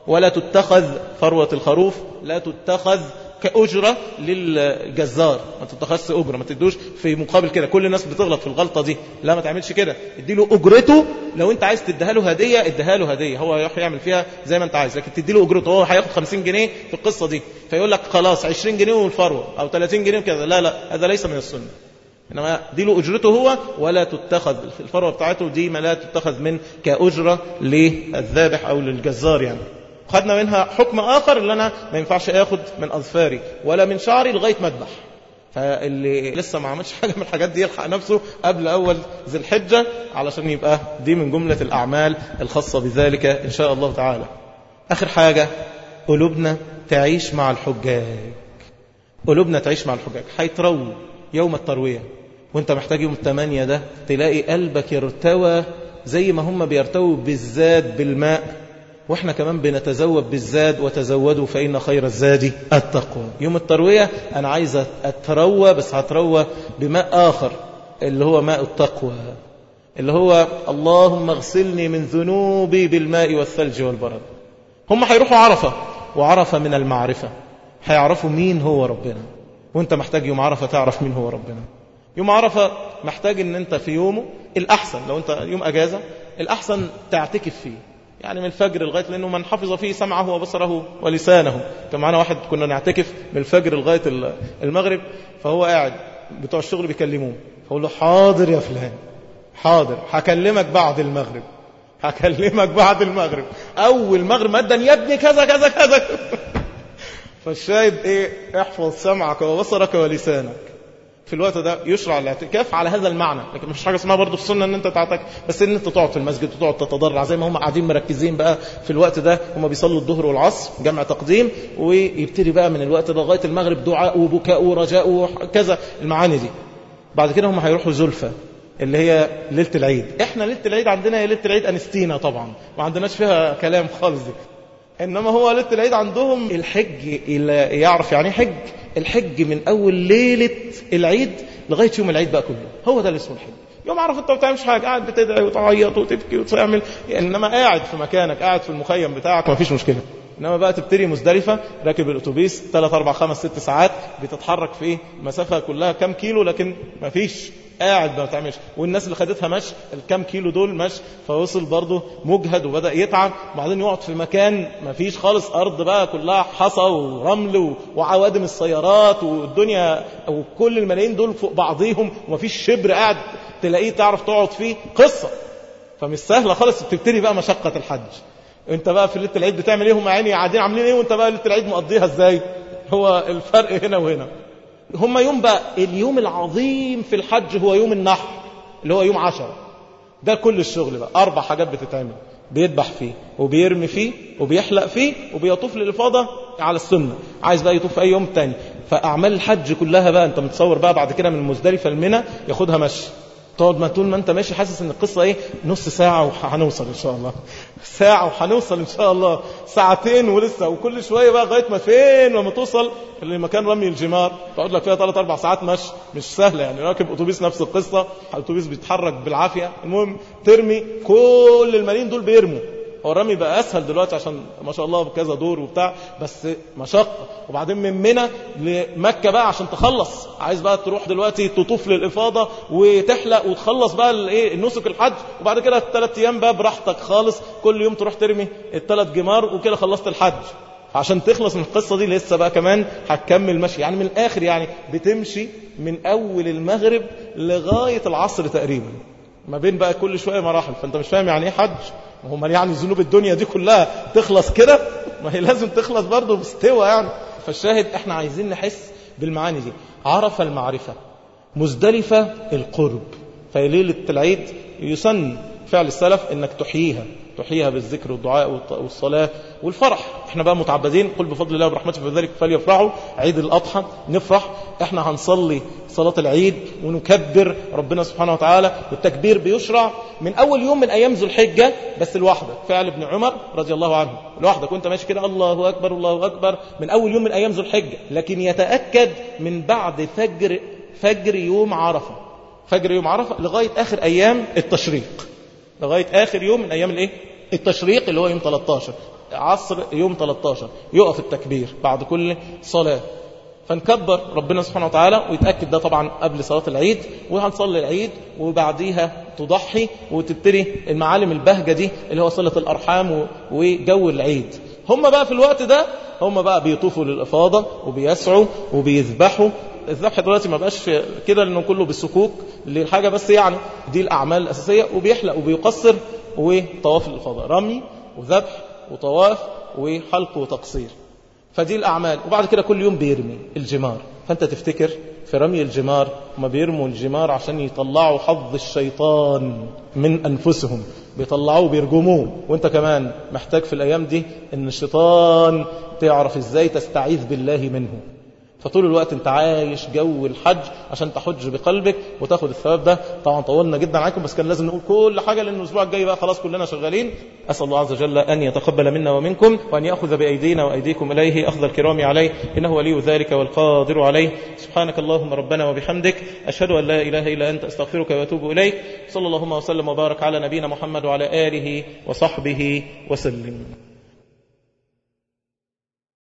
ولا تتخذ فروة الخروف لا تتخذ كأجرة للجزار ما تتخذش أجرة ما تدوش في مقابل كده كل الناس بتغلط في الغلطة دي لا ما تعملش كده اديله أجرته لو انت عايز تديها له هدية اديها له هدية هو يروح يعمل فيها زي ما انت عايز لكن تدي له أجرته هو هياخد 50 جنيه في القصة دي فيقول لك خلاص 20 جنيه والفروة أو 30 جنيه كده لا لا هذا ليس من السنة إنما دي له أجرته هو ولا تتخذ الفروة بتاعته دي ما لا تتخذ من كأجرة للذابح أو للجزار يعني خدنا منها حكم آخر اللي أنا ما ينفعش أخد من أظفاري ولا من شعري لغاية ما أذبح فاللي لسه ما عملش حاجة من الحاجات دي يلحق نفسه قبل أول ذي الحجة علشان يبقى دي من جملة الأعمال الخاصة بذلك إن شاء الله تعالى آخر حاجة قلوبنا تعيش مع الحجاج قلوبنا تعيش مع الحجاج هيترووا يوم التروية وانت محتاج يوم الثمانية ده تلاقي قلبك يرتوى زي ما هم بيرتووا بالزاد بالماء واحنا كمان بنتزود بالزاد وتزودوا فإن خير الزاد التقوى يوم التروية أنا عايز أتروى بس هتروى بماء آخر اللي هو ماء التقوى اللي هو اللهم اغسلني من ذنوبي بالماء والثلج والبرد هم هيروحوا عرفة وعرفة من المعرفة هيعرفوا مين هو ربنا وانت محتاج يوم عرفة تعرف مين هو ربنا يوم عرفة محتاج ان انت في يومه الأحسن لو انت يوم أجازة الأحسن تعتكف فيه يعني من الفجر لغاية لأنه من حفظ فيه سمعه وبصره ولسانه كان معنا واحد كنا نعتكف من الفجر لغاية المغرب فهو قاعد بتوع الشغل بيكلموه فقول له حاضر يا فلان حاضر هكلمك بعد المغرب هكلمك بعد المغرب أول مغرب مدا يا ابني كذا كذا كذا فالشاهد ايه احفظ سمعك وبصرك ولسانك في الوقت ده يشرع الاعتكاف على هذا المعنى لكن مفيش حاجه اسمها برضه في السنه ان انت تعتكف بس ان انت تقعد في المسجد وتقعد تتضرع زي ما هم قاعدين مركزين بقى في الوقت ده هم بيصلوا الظهر والعصر جمع تقديم ويبتدي بقى من الوقت ده لغايه المغرب دعاء وبكاء ورجاء وكذا المعاني دي بعد كده هم هيروحوا زلفه اللي هي ليله العيد احنا ليله العيد عندنا هي ليله العيد انستينا طبعا ما عندناش فيها كلام خالص دي انما هو ليله العيد عندهم الحج اللي يعرف يعني حج الحج من اول ليله العيد لغايه يوم العيد بقى كله هو ده اللي اسمه الحج يوم عرف انت ما بتعملش حاجه قاعد بتدعي وتعيط وتبكي وتعمل انما قاعد في مكانك قاعد في المخيم بتاعك ما فيش مشكله انما بقى تبتدي مزدلفه راكب الاتوبيس 3 4 5 6 ساعات بتتحرك في مسافه كلها كام كيلو لكن ما فيش قاعد ما بتعملش والناس اللي خدتها مشي الكام كيلو دول مشي فوصل برضه مجهد وبدا يتعب وبعدين يقعد في مكان ما فيش خالص ارض بقى كلها حصى ورمل وعوادم السيارات والدنيا وكل الملايين دول فوق بعضيهم وما فيش شبر قاعد تلاقيه تعرف تقعد فيه قصه فمش سهله خالص بتبتدي بقى مشقه الحج انت بقى في ليله العيد بتعمل ايه هم عيني قاعدين عاملين ايه وانت بقى ليله العيد مقضيها ازاي هو الفرق هنا وهنا هم يوم بقى اليوم العظيم في الحج هو يوم النحر اللي هو يوم عشرة ده كل الشغل بقى أربع حاجات بتتعمل بيذبح فيه وبيرمي فيه وبيحلق فيه وبيطوف للإفاضة على السنة عايز بقى يطوف أي يوم تاني فأعمال الحج كلها بقى أنت متصور بقى بعد كده من مزدلفة المنى ياخدها مشي تقعد ما طول ما انت ماشي حاسس ان القصة ايه نص ساعة وهنوصل ان شاء الله ساعة وهنوصل ان شاء الله ساعتين ولسه وكل شوية بقى لغاية ما فين لما توصل لمكان رمي الجمار تقعد لك فيها ثلاث اربع ساعات مشي مش سهلة يعني راكب اتوبيس نفس القصة الاتوبيس بيتحرك بالعافية المهم ترمي كل الملايين دول بيرموا هو الرمي بقى اسهل دلوقتي عشان ما شاء الله بكذا دور وبتاع بس مشقه وبعدين من منى لمكه بقى عشان تخلص عايز بقى تروح دلوقتي تطوف للافاضه وتحلق وتخلص بقى الايه النسك الحج وبعد كده الثلاث ايام بقى براحتك خالص كل يوم تروح ترمي الثلاث جمار وكده خلصت الحج عشان تخلص من القصة دي لسه بقى كمان هتكمل مشي يعني من الآخر يعني بتمشي من أول المغرب لغاية العصر تقريبا ما بين بقى كل شوية مراحل فأنت مش فاهم يعني إيه حج هم يعني ذنوب الدنيا دي كلها تخلص كده ما هي لازم تخلص برضه باستوى يعني فالشاهد احنا عايزين نحس بالمعاني دي عرف المعرفة مزدلفة القرب في ليلة العيد يسن فعل السلف انك تحييها تحييها بالذكر والدعاء والصلاة والفرح احنا بقى متعبدين قل بفضل الله ورحمته فذلك فليفرحوا عيد الأضحى نفرح احنا هنصلي صلاة العيد ونكبر ربنا سبحانه وتعالى والتكبير بيشرع من أول يوم من أيام ذو الحجة بس لوحدك فعل ابن عمر رضي الله عنه لوحدك وانت ماشي كده الله أكبر الله أكبر من أول يوم من أيام ذو الحجة لكن يتأكد من بعد فجر فجر يوم عرفة فجر يوم عرفة لغاية آخر أيام التشريق لغاية آخر يوم من أيام الإيه؟ التشريق اللي هو يوم 13 عصر يوم 13 يقف التكبير بعد كل صلاة فنكبر ربنا سبحانه وتعالى ويتأكد ده طبعا قبل صلاة العيد وهنصلي العيد وبعديها تضحي وتبتدي المعالم البهجة دي اللي هو صلة الأرحام وجو العيد هم بقى في الوقت ده هم بقى بيطوفوا للإفاضة وبيسعوا وبيذبحوا الذبح دلوقتي ما بقاش كده لانه كله بالسكوك للحاجه بس يعني دي الاعمال الاساسيه وبيحلق وبيقصر وطواف الافاضه رمي وذبح وطواف وحلق وتقصير فدي الأعمال وبعد كده كل يوم بيرمي الجمار فأنت تفتكر في رمي الجمار ما بيرموا الجمار عشان يطلعوا حظ الشيطان من أنفسهم بيطلعوه بيرجموه وانت كمان محتاج في الأيام دي ان الشيطان تعرف ازاي تستعيذ بالله منه فطول الوقت انت عايش جو الحج عشان تحج بقلبك وتاخد الثواب ده طبعا طولنا جدا عليكم بس كان لازم نقول كل حاجة لأن الأسبوع الجاي بقى خلاص كلنا شغالين أسأل الله عز وجل أن يتقبل منا ومنكم وأن يأخذ بأيدينا وأيديكم إليه أخذ الكرام عليه إنه ولي ذلك والقادر عليه سبحانك اللهم ربنا وبحمدك أشهد أن لا إله إلا أنت أستغفرك وأتوب إليك صلى اللهم وسلم وبارك على نبينا محمد وعلى آله وصحبه وسلم